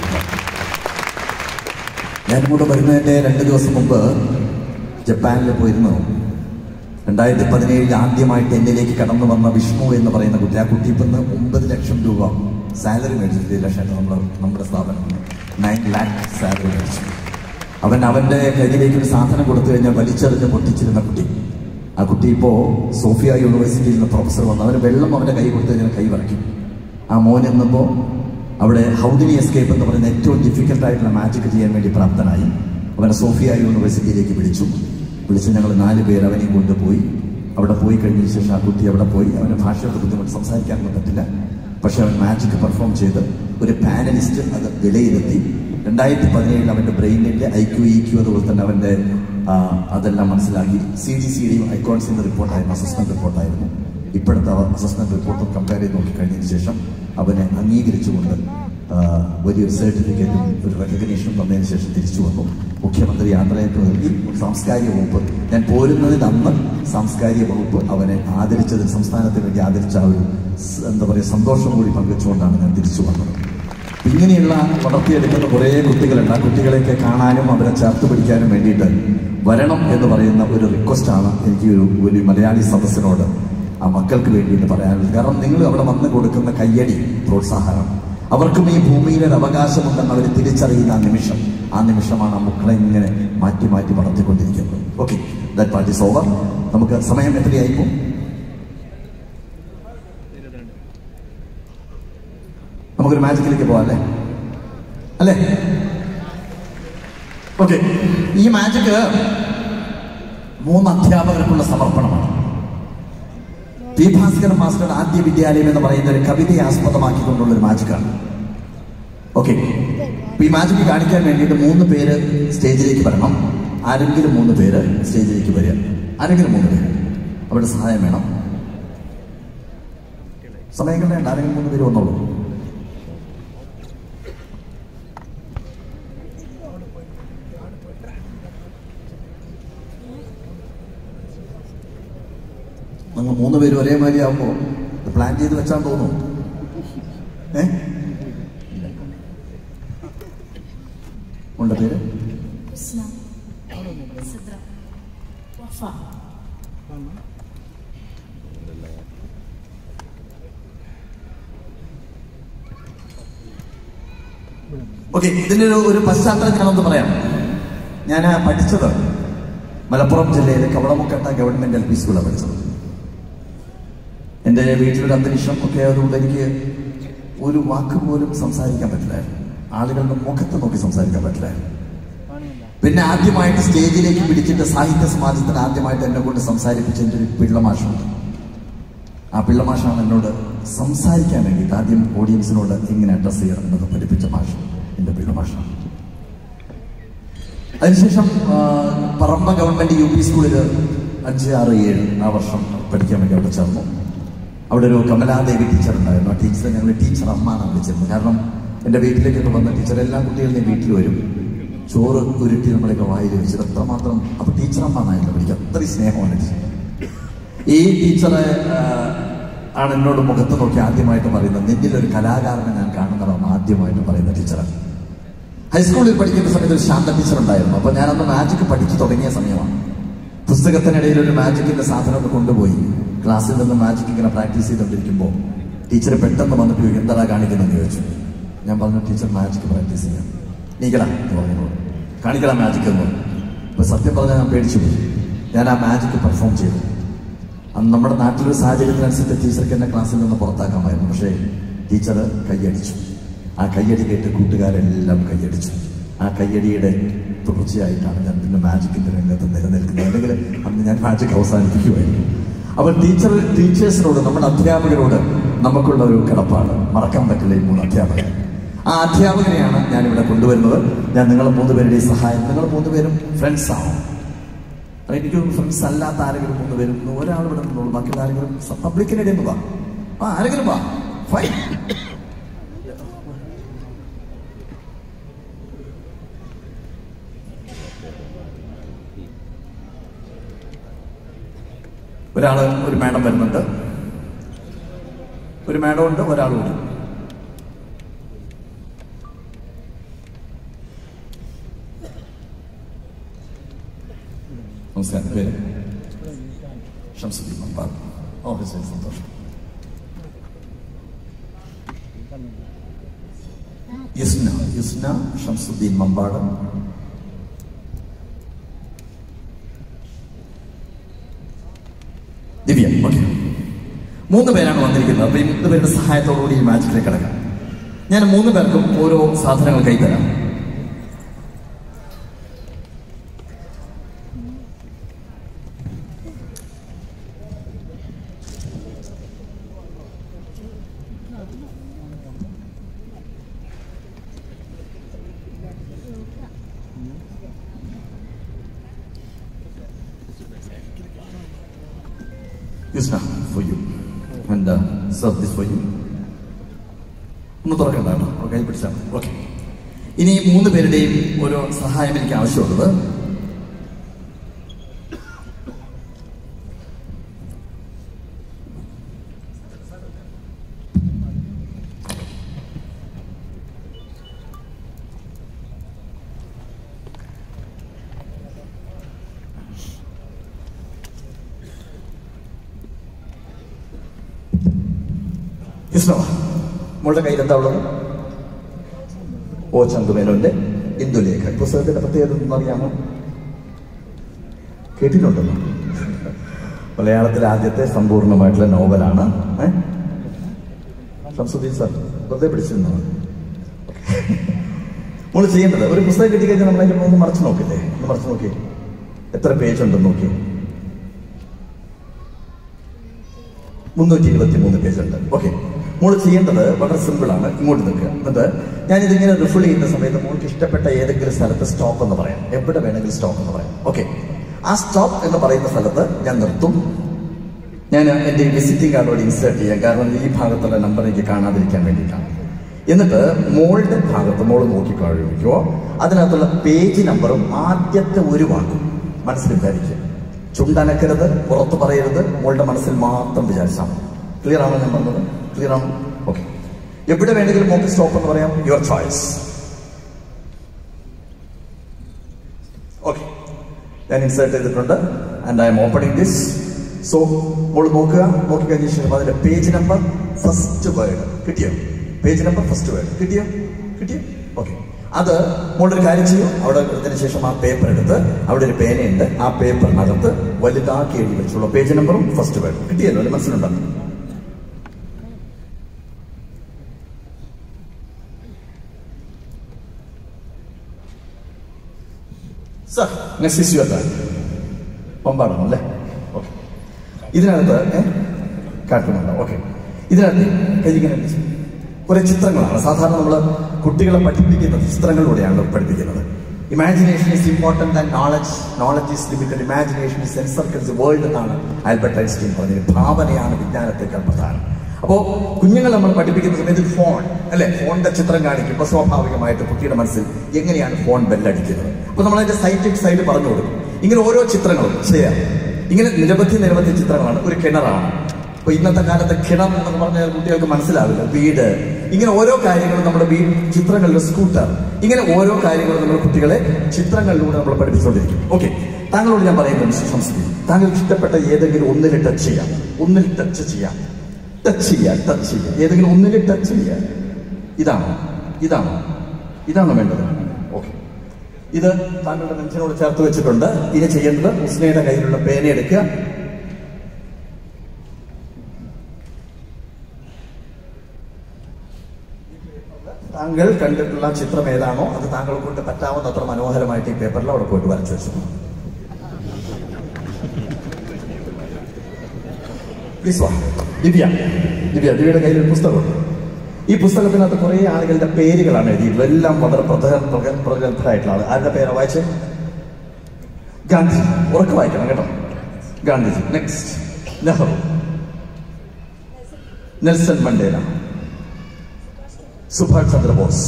ഞാൻ ഇങ്ങോട്ട് വരുന്നതിൻ്റെ രണ്ട് ദിവസം മുമ്പ് ജപ്പാനിൽ പോയിരുന്നു രണ്ടായിരത്തി പതിനേഴിൽ ആദ്യമായിട്ട് എന്നിലേക്ക് കടന്നു വന്ന വിഷ്ണു എന്ന് പറയുന്ന കുട്ടി ആ കുട്ടി ഇപ്പം ഇന്ന് ഒമ്പത് ലക്ഷം രൂപ സാലറി മേടിച്ചിട്ട് ലക്ഷം നമ്മൾ നമ്മുടെ സ്ഥാപനം നയൻ ലാക്ക് സാലറി മേടിച്ചു അവൻ അവന്റെ കയ്യിലേക്ക് ഒരു സാധനം കൊടുത്തു കഴിഞ്ഞാൽ വലിച്ചെറിഞ്ഞ് പൊട്ടിച്ചിരുന്ന കുട്ടി ആ കുട്ടി ഇപ്പോൾ സോഫിയ യൂണിവേഴ്സിറ്റിയിൽ നിന്ന് പ്രൊഫസർ വന്നു അവന് വെള്ളം അവന്റെ കൈ കൊടുത്തു കഴിഞ്ഞാൽ കൈ വരയ്ക്കും ആ മോൻ എന്നപ്പോൾ അവിടെ ഹൗദിനി എസ്കേപ്പ് എന്ന് പറയുന്ന ഏറ്റവും ഡിഫിക്കൽട്ട് ആയിട്ടുള്ള മാജിക് ചെയ്യാൻ വേണ്ടി പ്രാപ്തനായി അവനെ സോഫിയ യൂണിവേഴ്സിറ്റിയിലേക്ക് വിളിച്ചു വിളിച്ച് ഞങ്ങൾ നാല് പേര് അവനെയും കൊണ്ടുപോയി അവിടെ പോയി കഴിഞ്ഞതിന് ശേഷം ആ കുട്ടി അവിടെ പോയി അവന് ഭാഷയുടെ ബുദ്ധിമുട്ട് സംസാരിക്കാനൊന്നും പറ്റില്ല പക്ഷെ അവൻ മാജിക് പെർഫോം ചെയ്ത് ഒരു പാനലിസ്റ്റ് അത് വിലയിരുത്തി രണ്ടായിരത്തി പതിനേഴിൽ അവന്റെ ബ്രെയിനിന്റെ ഐ ക്യു ഇ ക്യു അതുപോലെ തന്നെ അവന്റെ ആ, അതെല്ലാം മനസ്സിലാക്കി സി ഡി സി ഡിയും ഐക്കോൺസിന്റെ റിപ്പോർട്ടായിരുന്നു അസസ്മെന്റ് റിപ്പോർട്ടായിരുന്നു ഇപ്പോഴത്തെ അസസ്മെന്റ് റിപ്പോർട്ടും കമ്പയർ ചെയ്ത് നോക്കിക്കഴിഞ്ഞതിന് ശേഷം അവനെ അംഗീകരിച്ചുകൊണ്ട് ആ, വലിയൊരു സർട്ടിഫിക്കറ്റും ഒരു റെക്കഗ്നേഷനും തന്നതിന് ശേഷം തിരിച്ചു വന്നു മുഖ്യമന്ത്രി യാത്രയപ്പ് നൽകി സാംസ്കാരിക വകുപ്പ് ഞാൻ പോരുന്നതിന് അന്ന് സാംസ്കാരിക വകുപ്പ് അവനെ ആദരിച്ചതിൽ സംസ്ഥാനത്തിന് വേണ്ടി ആദരിച്ച ആ ഒരു സ് എന്താ പറയുക സന്തോഷം കൂടി പങ്കുവെച്ചുകൊണ്ടാണ് ഞാൻ തിരിച്ചു വന്നത് ഇങ്ങനെയുള്ള വളർത്തിയെടുക്കുന്ന കുറേ കുട്ടികളുണ്ട് ആ കുട്ടികളെയൊക്കെ കാണാനും അവരെ ചേർത്ത് പിടിക്കാനും വേണ്ടിയിട്ട് വരണം എന്ന് പറയുന്ന ഒരു റിക്വസ്റ്റാണ് എനിക്ക് ഒരു ഒരു മലയാളി സദസ്സിനോട് ആ മക്കൾക്ക് വേണ്ടിയിട്ട് പറയാനുള്ളത് കാരണം നിങ്ങൾ അവിടെ വന്ന് കൊടുക്കുന്ന കയ്യടി പ്രോത്സാഹനം അവർക്കും ഈ ഭൂമിയിൽ ഒരു അവകാശമുണ്ടെന്ന് അവർ തിരിച്ചറിയുന്ന ആ നിമിഷം ആ നിമിഷമാണ് ആ മക്കളെ ഇങ്ങനെ മാറ്റി മാറ്റി വളർത്തിക്കൊണ്ടിരിക്കുന്നത് okay that part is over നമുക്ക് സമയം എത്രയായിപ്പോ നമുക്കൊരു മാജിക്കിലേക്ക് പോവാം അല്ലേ അല്ലേ ഓക്കെ ഈ മാജിക് മൂന്ന് അധ്യാപകർക്കുള്ള സമർപ്പണമാണ് പി ഭാസ്കരൻ മാസ്റ്ററുടെ ആദ്യ വിദ്യാലയം എന്ന് പറയുന്ന ഒരു കവിതയെ ആസ്പദമാക്കിക്കൊണ്ടുള്ള ഒരു മാജിക്കാണ് ഓക്കെ ഈ മാജിക് കാണിക്കാൻ വേണ്ടിയിട്ട് മൂന്ന് പേര് സ്റ്റേജിലേക്ക് വരണം ആരെങ്കിലും മൂന്ന് പേര് സ്റ്റേജിലേക്ക് വരിക ആരെങ്കിലും മൂന്ന് പേര് അവരുടെ സഹായം വേണം സമയം കളയണ്ട ആരെങ്കിലും മൂന്ന് പേര് വന്നോളൂ നിങ്ങൾ മൂന്ന് പേര് ഒരേമാതിരി ആകുമ്പോൾ പ്ലാൻ ചെയ്ത് വെച്ചാൽ തോന്നും ഏ ഉണ്ട് പേര് ഇസ്ലാം സിദ്ര വഫ ഓക്കെ ഇതിന്റെ ഒരു ഒരു പശ്ചാത്തലം ഞാനൊന്ന് പറയാം ഞാൻ പഠിച്ചത് മലപ്പുറം ജില്ലയിലെ കവളമുക്കട്ട ഗവൺമെന്റ് എൽ പി സ്കൂളാണ് പഠിച്ചത് എൻ്റെ വീട്ടിലൊരു അന്തരീക്ഷം ഒക്കെ ആയതുകൊണ്ട് എനിക്ക് ഒരു വാക്ക് പോലും സംസാരിക്കാൻ പറ്റില്ലായിരുന്നു ആളുകളുടെ മുഖത്ത് നോക്കി സംസാരിക്കാൻ പറ്റില്ലായിരുന്നു പിന്നെ ആദ്യമായിട്ട് സ്റ്റേജിലേക്ക് പിടിച്ചിട്ട് സാഹിത്യ സമാജത്തിൽ ആദ്യമായിട്ട് എന്നെ കൊണ്ട് സംസാരിപ്പിച്ച എൻ്റെ ഒരു പിള്ളമാഷുണ്ട് ആ പിള്ളമാഷാണ് എന്നോട് സംസാരിക്കാൻ വേണ്ടിയിട്ട് ആദ്യം ഓഡിയൻസിനോട് എങ്ങനെ അഡ്രസ് ചെയ്യണം എന്നത് പഠിപ്പിച്ച മാഷ് എൻ്റെ പിള്ളമാഷാണ് അതിനുശേഷം ആ, പറമ്പ ഗവൺമെന്റ് യു പി സ്കൂളിൽ അഞ്ച് ആറ് ഏഴ് ആ വർഷം പഠിക്കാൻ വേണ്ടി അവിടെ ചേർന്നു അവിടെ ഒരു കമലാദേവി ടീച്ചർ ഉണ്ടായിരുന്നു ആ ടീച്ചറെ ഞങ്ങൾ ടീച്ചർ അമ്മ എന്നാണ് വിളിച്ചിരുന്നത് കാരണം എൻ്റെ വീട്ടിലേക്കൊക്കെ വന്ന ടീച്ചർ എല്ലാ കുട്ടികളുടെയും വീട്ടിൽ വരും ചോറ് ഉരുട്ടി നമ്മളെയൊക്കെ വായിൽ വെച്ചിട്ട് അത്രമാത്രം അപ്പൊ ടീച്ചർ അമ്മ എന്നായിരുന്നു വിളിക്കുക അത്രയും സ്നേഹമാണ് ടീച്ചർ ഈ ടീച്ചറെ ആ, ആണ് എന്നോട് മുഖത്ത് നോക്കി ആദ്യമായിട്ട് പറയുന്നത് നെഞ്ചിൽ ഒരു കലാകാരനെ ഞാൻ കാണുന്നതാണ് ആദ്യമായിട്ട് പറയുന്ന ടീച്ചറാണ് ഹൈസ്കൂളിൽ പഠിക്കുന്ന സമയത്ത് ഒരു ശാന്ത ടീച്ചർ ഉണ്ടായിരുന്നു അപ്പൊ ഞാനന്ന് മാജിക് പഠിച്ചു തുടങ്ങിയ സമയമാണ് പുസ്തകത്തിനിടയിൽ ഒരു മാജിക്കിന്റെ സാധനമൊക്കെ കൊണ്ടുപോയി ക്ലാസ്സിൽ നിന്ന് മാജിക് ഇങ്ങനെ പ്രാക്ടീസ് ചെയ്തുകൊണ്ടിരിക്കുമ്പോൾ ടീച്ചർ പെട്ടെന്ന് വന്നിട്ട് ചോദിക്കും എന്താ കാണിക്കുന്നതെന്ന് ചോദിച്ചു ഞാൻ പറഞ്ഞു ടീച്ചർ മാജിക് പ്രാക്ടീസ് ചെയ്യാം നീക്കടാ എന്ന് പറഞ്ഞു കാണിക്കടാ മാജിക് എന്ന് പറഞ്ഞു അപ്പൊ സത്യം പറഞ്ഞാൽ ഞാൻ പേടിച്ചു പോയി ഞാൻ ആ മാജിക് പെർഫോം ചെയ്തു അന്ന് നമ്മുടെ നാട്ടിലൊരു സാഹചര്യത്തിനനുസരിച്ച് ടീച്ചർക്ക് എന്നെ ക്ലാസ്സിൽ നിന്ന് പുറത്താക്കാമായിരുന്നു പക്ഷേ ടീച്ചർ കൈയടിച്ചു ആ കയ്യടി കേട്ട് കൂട്ടുകാരെല്ലാം കൈയടിച്ചു ആ കയ്യടിയുടെ തുടർച്ചയായിട്ടാണ് ഞാൻ പിന്നെ മാജിക്കിന്റെ രംഗത്ത് നിലനിൽക്കുന്നത് അല്ലെങ്കിൽ അന്ന് ഞാൻ മാജിക് അവസാനിപ്പിക്കുമായിരുന്നു അപ്പോൾ ടീച്ചർ ടീച്ചേഴ്സിനോട് നമ്മുടെ അധ്യാപകരോട് നമുക്കുള്ള ഒരു കിടപ്പാണ് മറക്കാൻ പറ്റില്ല ഈ മൂന്ന് അധ്യാപകർ ആ അധ്യാപകനെയാണ് ഞാൻ ഇവിടെ കൊണ്ടുവരുന്നത് ഞാൻ നിങ്ങൾ മൂന്ന് പേരുടെയും സഹായം നിങ്ങൾ മൂന്ന് പേരും ഫ്രണ്ട്സ് ആവും അപ്പൊ എനിക്ക് ഫ്രണ്ട്സ് അല്ലാത്ത ആരെങ്കിലും മൂന്ന് പേരും ഒരാൾ ഇവിടെ നിന്നുള്ളൂ ബാക്കിയുള്ള ആരെങ്കിലും പബ്ലിക്കിനിടയിൽ നിന്ന് വാ ആ ആരെങ്കിലും വാ ഫൈൻ ഒരാള് ഒരു മാഡം വരുന്നുണ്ട് ഒരു മാഡം ഉണ്ട് ഒരാളും ഉണ്ട് നമസ്കാരം പേര് ഷംസുദ്ദീൻ മമ്പാട് ഓ ശരി സന്തോഷം യുസ്ന യുസ്ന ഷംസുദ്ദീൻ മമ്പാട് ദിവ്യ ഓക്കെ മൂന്ന് പേരാണ് വന്നിരിക്കുന്നത് അപ്പൊ ഈ മൂന്ന് പേരുടെ സഹായത്തോടുകൂടി ഈ മാച്ചിലേക്ക് കിടക്കാം ഞാൻ മൂന്ന് പേർക്കും ഓരോ സാധനങ്ങൾ കൈതരാം Yusna, for you. And serve this for you ഒന്ന് തുറക്കണ്ട കേട്ടോ അവിടെ കൈ പിടിച്ചാൽ ഓക്കെ ഇനി ഈ മൂന്ന് പേരുടെയും ഒരു സഹായം എനിക്ക് ആവശ്യമുള്ളത് കൃഷ്ണ മോളുടെ കയ്യിൽ എന്താ ഉള്ളത് ഓ ചന്തുമേനോന്റെ ഇന്ദുലേഖ പുസ്തകത്തിന്റെ പ്രത്യേകത ഒന്നും അറിയാമോ കേട്ടിട്ടുണ്ടല്ലോ മലയാളത്തിലെ ആദ്യത്തെ സമ്പൂർണ്ണമായിട്ടുള്ള നോവലാണ് ഏ? ഷംസുദ്ദീൻ സാർ വെറുതെ പിടിച്ചിരുന്നോ മോള് ചെയ്യേണ്ടത് ഒരു പുസ്തകം കിട്ടിക്കഴിഞ്ഞാൽ നമ്മൾ അതിന്റെ ഒന്ന് മറച്ചു നോക്കില്ലേ ഒന്ന് മറച്ചു നോക്കി എത്ര പേജ് ഉണ്ടെന്ന് നോക്കി മുന്നൂറ്റി ഇരുപത്തി മൂന്ന് പേജ് ഉണ്ട് ഓക്കെ മോള് ചെയ്യേണ്ടത് വളരെ സിമ്പിൾ ആണ് ഇങ്ങോട്ട് നിൽക്കുക എന്നിട്ട് ഞാൻ ഇതിങ്ങനെ റിഫിൾ ചെയ്യുന്ന സമയത്ത് മോൾക്ക് ഇഷ്ടപ്പെട്ട ഏതെങ്കിലും സ്ഥലത്ത് സ്റ്റോപ്പ് എന്ന് പറയാം എവിടെ വേണമെങ്കിലും സ്റ്റോപ്പ് എന്ന് പറയാം ഓക്കെ ആ സ്റ്റോപ്പ് എന്ന് പറയുന്ന സ്ഥലത്ത് ഞാൻ നിർത്തും ഞാൻ എൻ്റെ വിസിറ്റിംഗ് കാർഡോട് ഇൻസേർട്ട് ചെയ്യാം കാരണം ഈ ഭാഗത്തുള്ള നമ്പർ എനിക്ക് കാണാതിരിക്കാൻ വേണ്ടിയിട്ടാണ് എന്നിട്ട് മോളുടെ ഭാഗത്ത് മോള് നോക്കി കഴിയുമ്പോൾ അതിനകത്തുള്ള പേജ് നമ്പറും ആദ്യത്തെ ഒരു വാക്കും മനസ്സിൽ വിചാരിക്കുക ചുണ്ടനക്കരുത് പുറത്ത് പറയരുത് മോളുടെ മനസ്സിൽ മാത്രം വിചാരിച്ചാൽ മതി ക്ലിയർ ആണോ ഞാൻ പറഞ്ഞത് ക്ലിയർ ആണോ ഓക്കെ എവിടെ വേണമെങ്കിലും മോക്ക് സ്റ്റോപ്പ് എന്ന് പറയാം യുവർ ചോയ്സ് ഓക്കെ ഞാൻ ഇൻസേർട്ട് ചെയ്തിട്ടുണ്ട് and I'm opening this so മോൾ നോക്കുക നോക്കി കഴിഞ്ഞ ശേഷം അതിന്റെ പേജ് നമ്പർ ഫസ്റ്റ് വേർഡ് കിട്ടിയോ പേജ് നമ്പർ ഫസ്റ്റ് വേർഡ് കിട്ടിയോ കിട്ടിയോ ഓക്കെ അത് മോളൊരു കാര്യം ചെയ്യും അവിടെ എടുത്തതിന് ശേഷം ആ പേപ്പർ എടുത്ത് അവിടെ ഒരു പേനയുണ്ട് ആ പേപ്പറിനകത്ത് വലുതാക്കി എഴുതി വെച്ചോളൂ പേജ് നമ്പറും ഫസ്റ്റ് വേർഡ് കിട്ടിയല്ലോ ഒരു മനസ്സിലുണ്ടല്ലോ sir next is your time പമ്പാടണം അല്ലേ ഓക്കെ ഇതിനകത്ത് ഏ കാട്ടുന്നുണ്ടോ ഓക്കെ ഇതിനകത്ത് കഴിക്കുന്ന കുറെ ചിത്രങ്ങളാണ് സാധാരണ നമ്മൾ കുട്ടികളെ പഠിപ്പിക്കുന്ന ചിത്രങ്ങളിലൂടെയാണ് പഠിപ്പിക്കുന്നത് imagination is important and knowledge knowledge is limited imagination is encircles world എന്നാണ് ആൽബർട്ട് ഐൻസ്റ്റീൻ പറഞ്ഞത് ഭാവനയാണ് വിജ്ഞാനത്തെക്കാൾ പ്രധാനം അപ്പോ കുഞ്ഞുങ്ങൾ നമ്മൾ പഠിപ്പിക്കുന്ന സമയത്ത് ഫോൺ അല്ലെ ഫോണിന്റെ ചിത്രം കാണിക്കുമ്പോൾ സ്വാഭാവികമായിട്ട് കുട്ടിയുടെ മനസ്സിൽ എങ്ങനെയാണ് ഫോൺ ബെല്ലടിക്കുന്നത് അപ്പൊ നമ്മൾ അതിന്റെ സയന്റിഫിക് സൈഡ് പറഞ്ഞു കൊടുക്കും ഇങ്ങനെ ഓരോ ചിത്രങ്ങളും ചെയ്യാം ഇങ്ങനെ നിരവധി നിരവധി ചിത്രങ്ങളാണ് ഒരു കിണറാണ് അപ്പൊ ഇന്നത്തെ കാലത്തെ കിണം എന്ന് പറഞ്ഞാൽ കുട്ടികൾക്ക് മനസ്സിലാവില്ല വീട് ഇങ്ങനെ ഓരോ കാര്യങ്ങളും നമ്മുടെ വീ ചിത്രങ്ങളിലെ സ്കൂട്ടർ ഇങ്ങനെ ഓരോ കാര്യങ്ങളും നമ്മൾ കുട്ടികളെ ചിത്രങ്ങളിലൂടെ നമ്മൾ പഠിപ്പിച്ചുകൊണ്ടിരിക്കും ഓക്കെ താങ്കളോട് ഞാൻ പറയുന്നത് സംസ്കൃതി താങ്കൾക്ക് ഇഷ്ടപ്പെട്ട ഏതെങ്കിലും ഒന്നിൽ ടച്ച് ചെയ്യാം ഒന്നിൽ ടച്ച് ചെയ്യാം ടച്ച് ചെയ്യാം ടച്ച് ചെയ്യാം ഏതെങ്കിലും ഒന്നിൽ ടച്ച് ചെയ്യാം ഇതാണോ ഇതാണോ ഇതാണോ വേണ്ടത് ഓക്കെ ഇത് താങ്കളുടെ നെഞ്ചിനോട് ചേർത്ത് വെച്ചിട്ടുണ്ട് ഇനി ചെയ്യേണ്ടത് ഉസ്നയുടെ കയ്യിലുള്ള പേന എടുക്കുക താങ്കൾ കണ്ടിട്ടുള്ള ചിത്രം ഏതാണോ അത് താങ്കൾ കൊണ്ട് പറ്റാവുന്നത്ര മനോഹരമായിട്ട് ഈ പേപ്പറിൽ അവിടെ പോയിട്ട് വരച്ചു വെച്ചു പ്ലീസ് വാ ദിവ്യ ദിവ്യ ദിവ്യയുടെ കയ്യിൽ ഒരു പുസ്തകമുണ്ട് ഈ പുസ്തകത്തിനകത്ത് കുറേ ആളുകളുടെ പേരുകളാണ് എഴുതിയിട്ടുള്ളത് എല്ലാം വളരെ പ്രധാന പ്രഗ- പ്രഗത്ഭരായിട്ടുള്ള ആൾ ആരുടെ പേരാ വായിച്ചേ ഗാന്ധി ഉറക്കെ വായിക്കണം കേട്ടോ Gandhiji next Nehru Nelson Mandela Subhash Chandrabose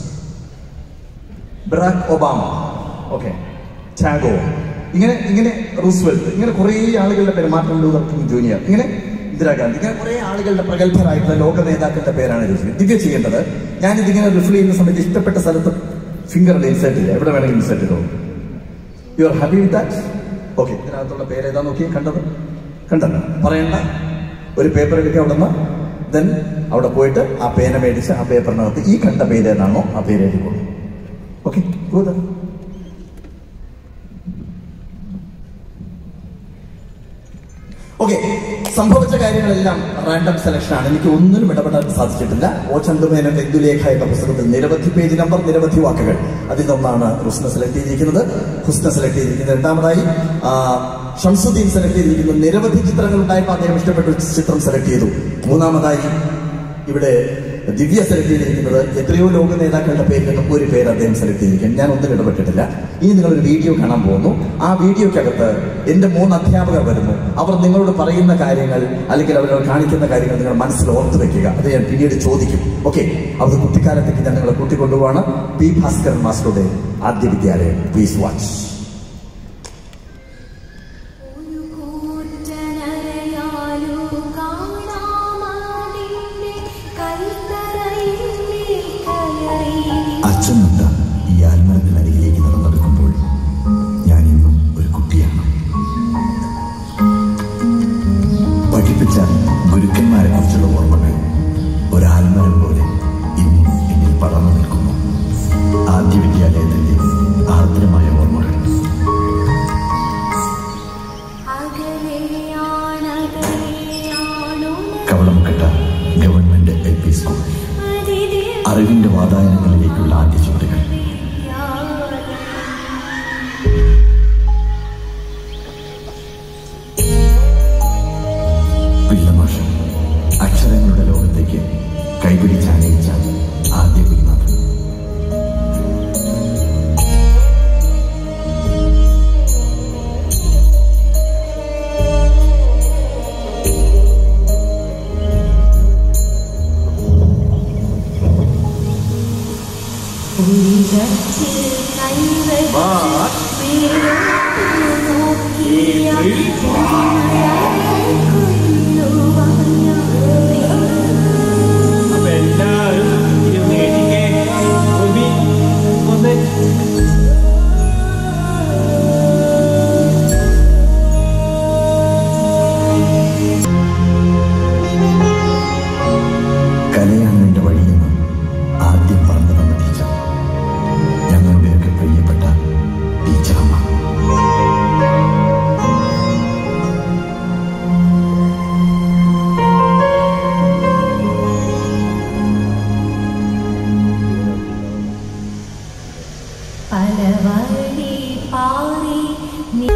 Barack Obama okay Tagore ഇങ്ങനെ ഇങ്ങനെ റൂസ്വെൽറ്റ് ഇങ്ങനെ കുറേ ആളുകളുടെ പേര് മാർട്ടിൻ ലൂതർ കിങ് ജൂനിയർ ഇങ്ങനെ ഇന്ദിരാഗാന്ധി ഇങ്ങനെ കുറേ ആളുകളുടെ പ്രഗത്ഭരായിട്ടുള്ള ലോക നേതാക്കളുടെ പേരാണ് എഴുതിയത് ദിവ്യ ചെയ്യേണ്ടത് ഞാനിതിങ്ങനെ റിഫിൽ ചെയ്യുന്ന സമയത്ത് ഇഷ്ടപ്പെട്ട സ്ഥലത്ത് ഫിംഗറിൽ ഇൻസേർട്ട് ചെയ്യുക എവിടെ വേണമെങ്കിലും ഇൻസേർട്ട് ചെയ്തോ you are happy with that okay ഇതിനകത്തുള്ള പേര് ഏതാ നോക്കി കണ്ടത് കണ്ടത് പറയണ്ട ഒരു പേപ്പർ എടുക്കുക അവിടെ നിന്ന് ദെൻ അവിടെ പോയിട്ട് ആ പേന മേടിച്ച് ആ പേപ്പറിനകത്ത് ഈ കണ്ട പേര് ഏതാണോ ആ പേര് എഴുതിക്കോളൂ ഓക്കെ ഗുഡ് ഓക്കെ സംഭവിച്ച കാര്യങ്ങളെല്ലാം റാൻഡം സെലക്ഷൻ ആണ് എനിക്ക് ഒന്നിനും ഇടപെടാൻ സാധിച്ചിട്ടില്ല ഓ ചന്തുമേനന്റെ ഇന്ദുലേഖ എന്ന പുസ്തകത്തിൽ നിരവധി പേജ് നമ്പർ നിരവധി വാക്കുകൾ അതിൽ നിന്നൊന്നാണ് ഹുസ്ന സെലക്ട് ചെയ്തിരിക്കുന്നത് ഹുസ്ന സെലക്ട് ചെയ്തിരിക്കുന്നത് രണ്ടാമതായി ആ, ഷംസുദ്ദീൻ സെലക്ട് ചെയ്തിരിക്കുന്ന നിരവധി ചിത്രങ്ങൾ ഉണ്ടായപ്പോൾ അദ്ദേഹം ഇഷ്ടപ്പെട്ട ഒരു ചിത്രം സെലക്ട് ചെയ്തു മൂന്നാമതായി ഇവിടെ ദിവ്യ സെലക്ട് ചെയ്തിരിക്കുന്നത് എത്രയോ ലോക നേതാക്കളുടെ പേരിൽ നിന്നും ഒരു പേര് അദ്ദേഹം സെലക്ട് ചെയ്തിരിക്കും ഞാൻ ഒന്നും ഇടപെട്ടിട്ടില്ല ഇനി നിങ്ങളൊരു വീഡിയോ കാണാൻ പോകുന്നു ആ വീഡിയോക്കകത്ത് എന്റെ മൂന്ന് അധ്യാപകർ വരുന്നു അവർ നിങ്ങളോട് പറയുന്ന കാര്യങ്ങൾ അല്ലെങ്കിൽ അവരോട് കാണിക്കുന്ന കാര്യങ്ങൾ നിങ്ങൾ മനസ്സിൽ ഓർത്തു വെക്കുക അത് ഞാൻ പിന്നീട് ചോദിക്കും ഓക്കെ അത് കുട്ടിക്കാലത്തേക്ക് ഞാൻ നിങ്ങളെ കൂട്ടിക്കൊണ്ടുപോവാണ് പി ഭാസ്കരൻ മാസ്റ്ററുടെ ആദ്യ വിദ്യാലയം പ്ലീസ് വാച്ച് ഒരു കൂറ്റനരയാലു കാണാമതിന്റെ കൈത്തറയിന്മേൽ കയറി അച്ഛൻ നട്ട ഈ ആൽമരത്തിനരികിലേക്ക് നടന്നെടുക്കുമ്പോൾ ഞാൻ ഇന്നും ഒരു കുട്ടിയാണ് പഠിപ്പിച്ച ഗുരുക്കന്മാരെ കുറിച്ചുള്ള ഓർമ്മകൾ ഒരാൽമരം പോലെ ഇന്നും എന്നിൽ പടർന്നു നിൽക്കുന്നു ആദ്യ വിദ്യാലയത്തിന്റെ ആർദ്രമായ ഓർമ്മകൾ Kavalamketta government L P school അറിവിന്റെ വാതായനങ്ങളിലേക്കുള്ള ആദ്യ ചുവടുകൾ പിള്ളമാഷ് അക്ഷരങ്ങളുടെ ലോകത്തേക്ക് കൈപിടിച്ചാനയിച്ച ആദ്യ ഗുരുനാഥൻ അപ്പൊ എല്ലാവരും ഇത് മേടിക്കേ ഗോപി ഒന്ന് കലയാണ് എന്റെ വഴിയെന്ന് ആദ്യം പറഞ്ഞു തന്ന ടീച്ചർ ഞങ്ങളുടെയൊക്കെ പ്രിയപ്പെട്ട ടീച്ചറമ്മ പലവഴി പാറി നീ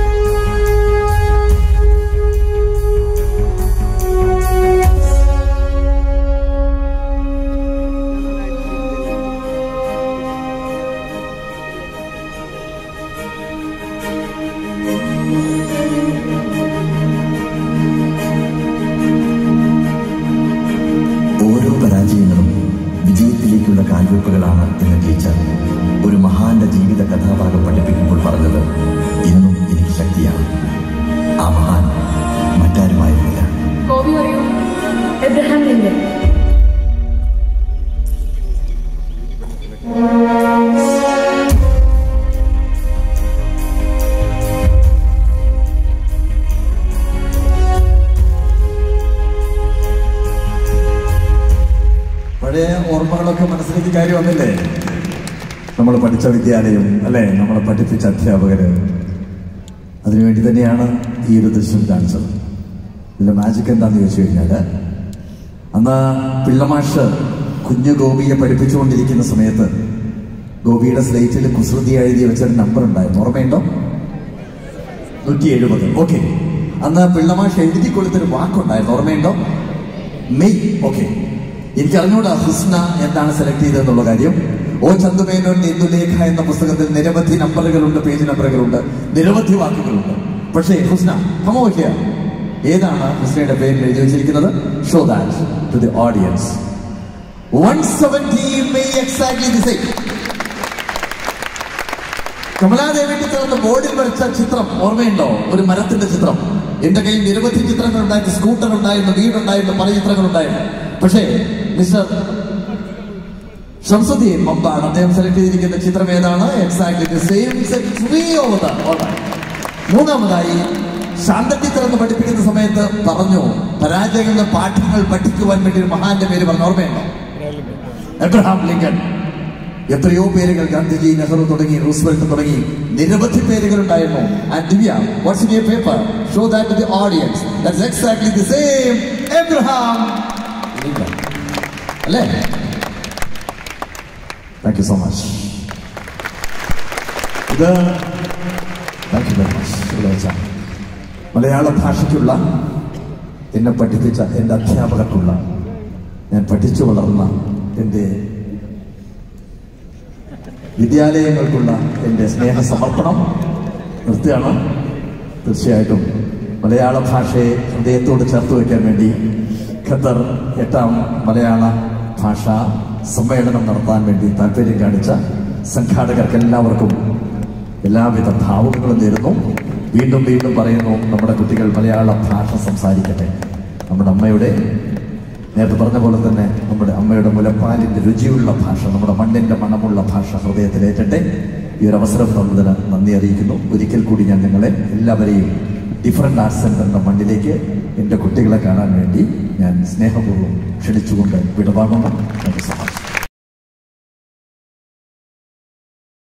ഓരോ പരാജയങ്ങളും വിജയത്തിലേക്കുള്ള കാൽവെപ്പുകളാണ് എന്ന ടീച്ചർ ഒരു മഹാന്റെ ജീവിത കഥാഭാഗം പഠിപ്പിക്കുമ്പോൾ പറഞ്ഞത് ഇന്നും എനിക്ക് ശക്തിയാണ് ആ മഹാൻ മറ്റാരുമായിരുന്നില്ല കോവി അറിയൂ എബ്രഹാം ലിങ്കൻ പഴയ ഓർമ്മകളൊക്കെ മനസ്സിലേക്ക് കയറി വന്നില്ലേ നമ്മൾ പഠിച്ച വിദ്യാലയം അല്ലേ നമ്മളെ പഠിപ്പിച്ച അധ്യാപകര് അതിനുവേണ്ടി തന്നെയാണ് ഈ ഒരു ദൃശ്യം കാണിച്ചത് ഇതിന്റെ മാജിക് എന്താന്ന് ചോദിച്ചു കഴിഞ്ഞാല് അന്ന് പിള്ളമാഷ് കുഞ്ഞു ഗോപിയെ പഠിപ്പിച്ചുകൊണ്ടിരിക്കുന്ന സമയത്ത് ഗോപിയുടെ സ്ലേറ്റിൽ കുസൃതി എഴുതി വെച്ചൊരു നമ്പർ ഉണ്ടായിരുന്നു ഓർമ്മയുണ്ടോ നൂറ്റി എഴുപത് ഓക്കെ അന്ന് പിള്ളമാഷ് എഴുതി കൊടുത്തൊരു വാക്കുണ്ടായിരുന്നു ഓർമ്മയുണ്ടോ മെയ് ഓക്കെ എനിക്ക് അറിഞ്ഞൂടാ ഹുസ്ന എന്താണ് സെലക്ട് ചെയ്തതെന്നുള്ള കാര്യം ഓ ചന്തുമേനോൻ ഇന്ദുലേഖ എന്ന പുസ്തകത്തിൽ നിരവധി നമ്പറുകളുണ്ട് പേജ് നമ്പറുകളുണ്ട് നിരവധി വാക്കുകളുണ്ട് പക്ഷേ ഹുസ്ന കമോക്കിയ ഏതാണ് ഹുസ്നയുടെ പേരിൽ എഴുതി വെച്ചിരിക്കുന്നത് show that to the audience one seventy may exactly the same കമലാദേവിക്ക് ചേർന്ന് ബോർഡിൽ വരച്ച ചിത്രം ഓർമ്മയുണ്ടോ ഒരു മരത്തിന്റെ ചിത്രം എന്റെ കയ്യിൽ നിരവധി ചിത്രങ്ങൾ ഉണ്ടായിരുന്നു സ്കൂട്ടർ ഉണ്ടായിരുന്നു വീടുണ്ടായിരുന്നു പല ചിത്രങ്ങൾ ഉണ്ടായിരുന്നു പക്ഷേ മിസ്റ്റർ ഷംസുദ്ദീൻ മമ്പാണ് അദ്ദേഹം സെലക്ട് ചെയ്തിരിക്കുന്ന ചിത്രം ഏതാണ് എക്സാക്ട്ലി സെയിം മൂന്നാമതായി ശാന്ത ടീച്ചർ എന്ന് പഠിപ്പിക്കുന്ന സമയത്ത് പറഞ്ഞു പരാജയങ്ങളുടെ പാഠങ്ങൾ പഠിക്കുവാൻ വേണ്ടി ഒരു മഹാന്റെ പേര് പറഞ്ഞു ഓർമ്മയുണ്ടോ എബ്രഹാം ലിങ്കൺ എത്രയോ പേരുകൾ ഗാന്ധിജി നെഹ്റു തുടങ്ങി റൂസ്വെൽറ്റ് തുടങ്ങി നിരവധി പേരുകൾ ഉണ്ടായിരുന്നു and Divya what's in your paper show that to the audience that's exactly the same Abraham Lincoln അല്ലേ താങ്ക് യു സോ മച്ച് ഇത് താങ്ക് യു വെരി മച്ച് മലയാള ഭാഷയ്ക്കുള്ള എന്നെ പഠിപ്പിച്ച എൻ്റെ അധ്യാപകർക്കുള്ള ഞാൻ പഠിച്ചു വളർന്ന എൻ്റെ വിദ്യാലയങ്ങൾക്കുള്ള എൻ്റെ സ്നേഹ സമർപ്പണം നിർത്തുകയാണ് തീർച്ചയായിട്ടും മലയാള ഭാഷയെ ഹൃദയത്തോട് ചേർത്ത് വയ്ക്കാൻ വേണ്ടി ഖത്തർ എട്ടാം മലയാള ഭാഷാ സമ്മേളനം നടത്താൻ വേണ്ടി താല്പര്യം കാണിച്ച സംഘാടകർക്ക് എല്ലാവർക്കും എല്ലാവിധ ഭാവുകങ്ങളും നേരുന്നു വീണ്ടും വീണ്ടും പറയുന്നു നമ്മുടെ കുട്ടികൾ മലയാള ഭാഷ സംസാരിക്കട്ടെ നമ്മുടെ അമ്മയുടെ നേരത്തെ പറഞ്ഞ പോലെ തന്നെ നമ്മുടെ അമ്മയുടെ മുലപ്പാലിന്റെ രുചിയുള്ള ഭാഷ നമ്മുടെ മണ്ണിന്റെ മണമുള്ള ഭാഷ ഹൃദയത്തിലേറ്റട്ടെ ഈ ഒരു അവസരം തന്നതിന് നന്ദി അറിയിക്കുന്നു ഒരിക്കൽ കൂടി ഞാൻ നിങ്ങളെ എല്ലാവരെയും ഡിഫറെന്റ് ആർട്സ് സെന്ററിന്റെ മണ്ണിലേക്ക് എൻ്റെ കുട്ടികളെ കാണാൻ വേണ്ടി ഞാൻ സ്നേഹപൂർവ്വം ക്ഷണിച്ചുകൊണ്ട് വിടവാങ്ങുന്നു നന്ദി സഹോദരൻ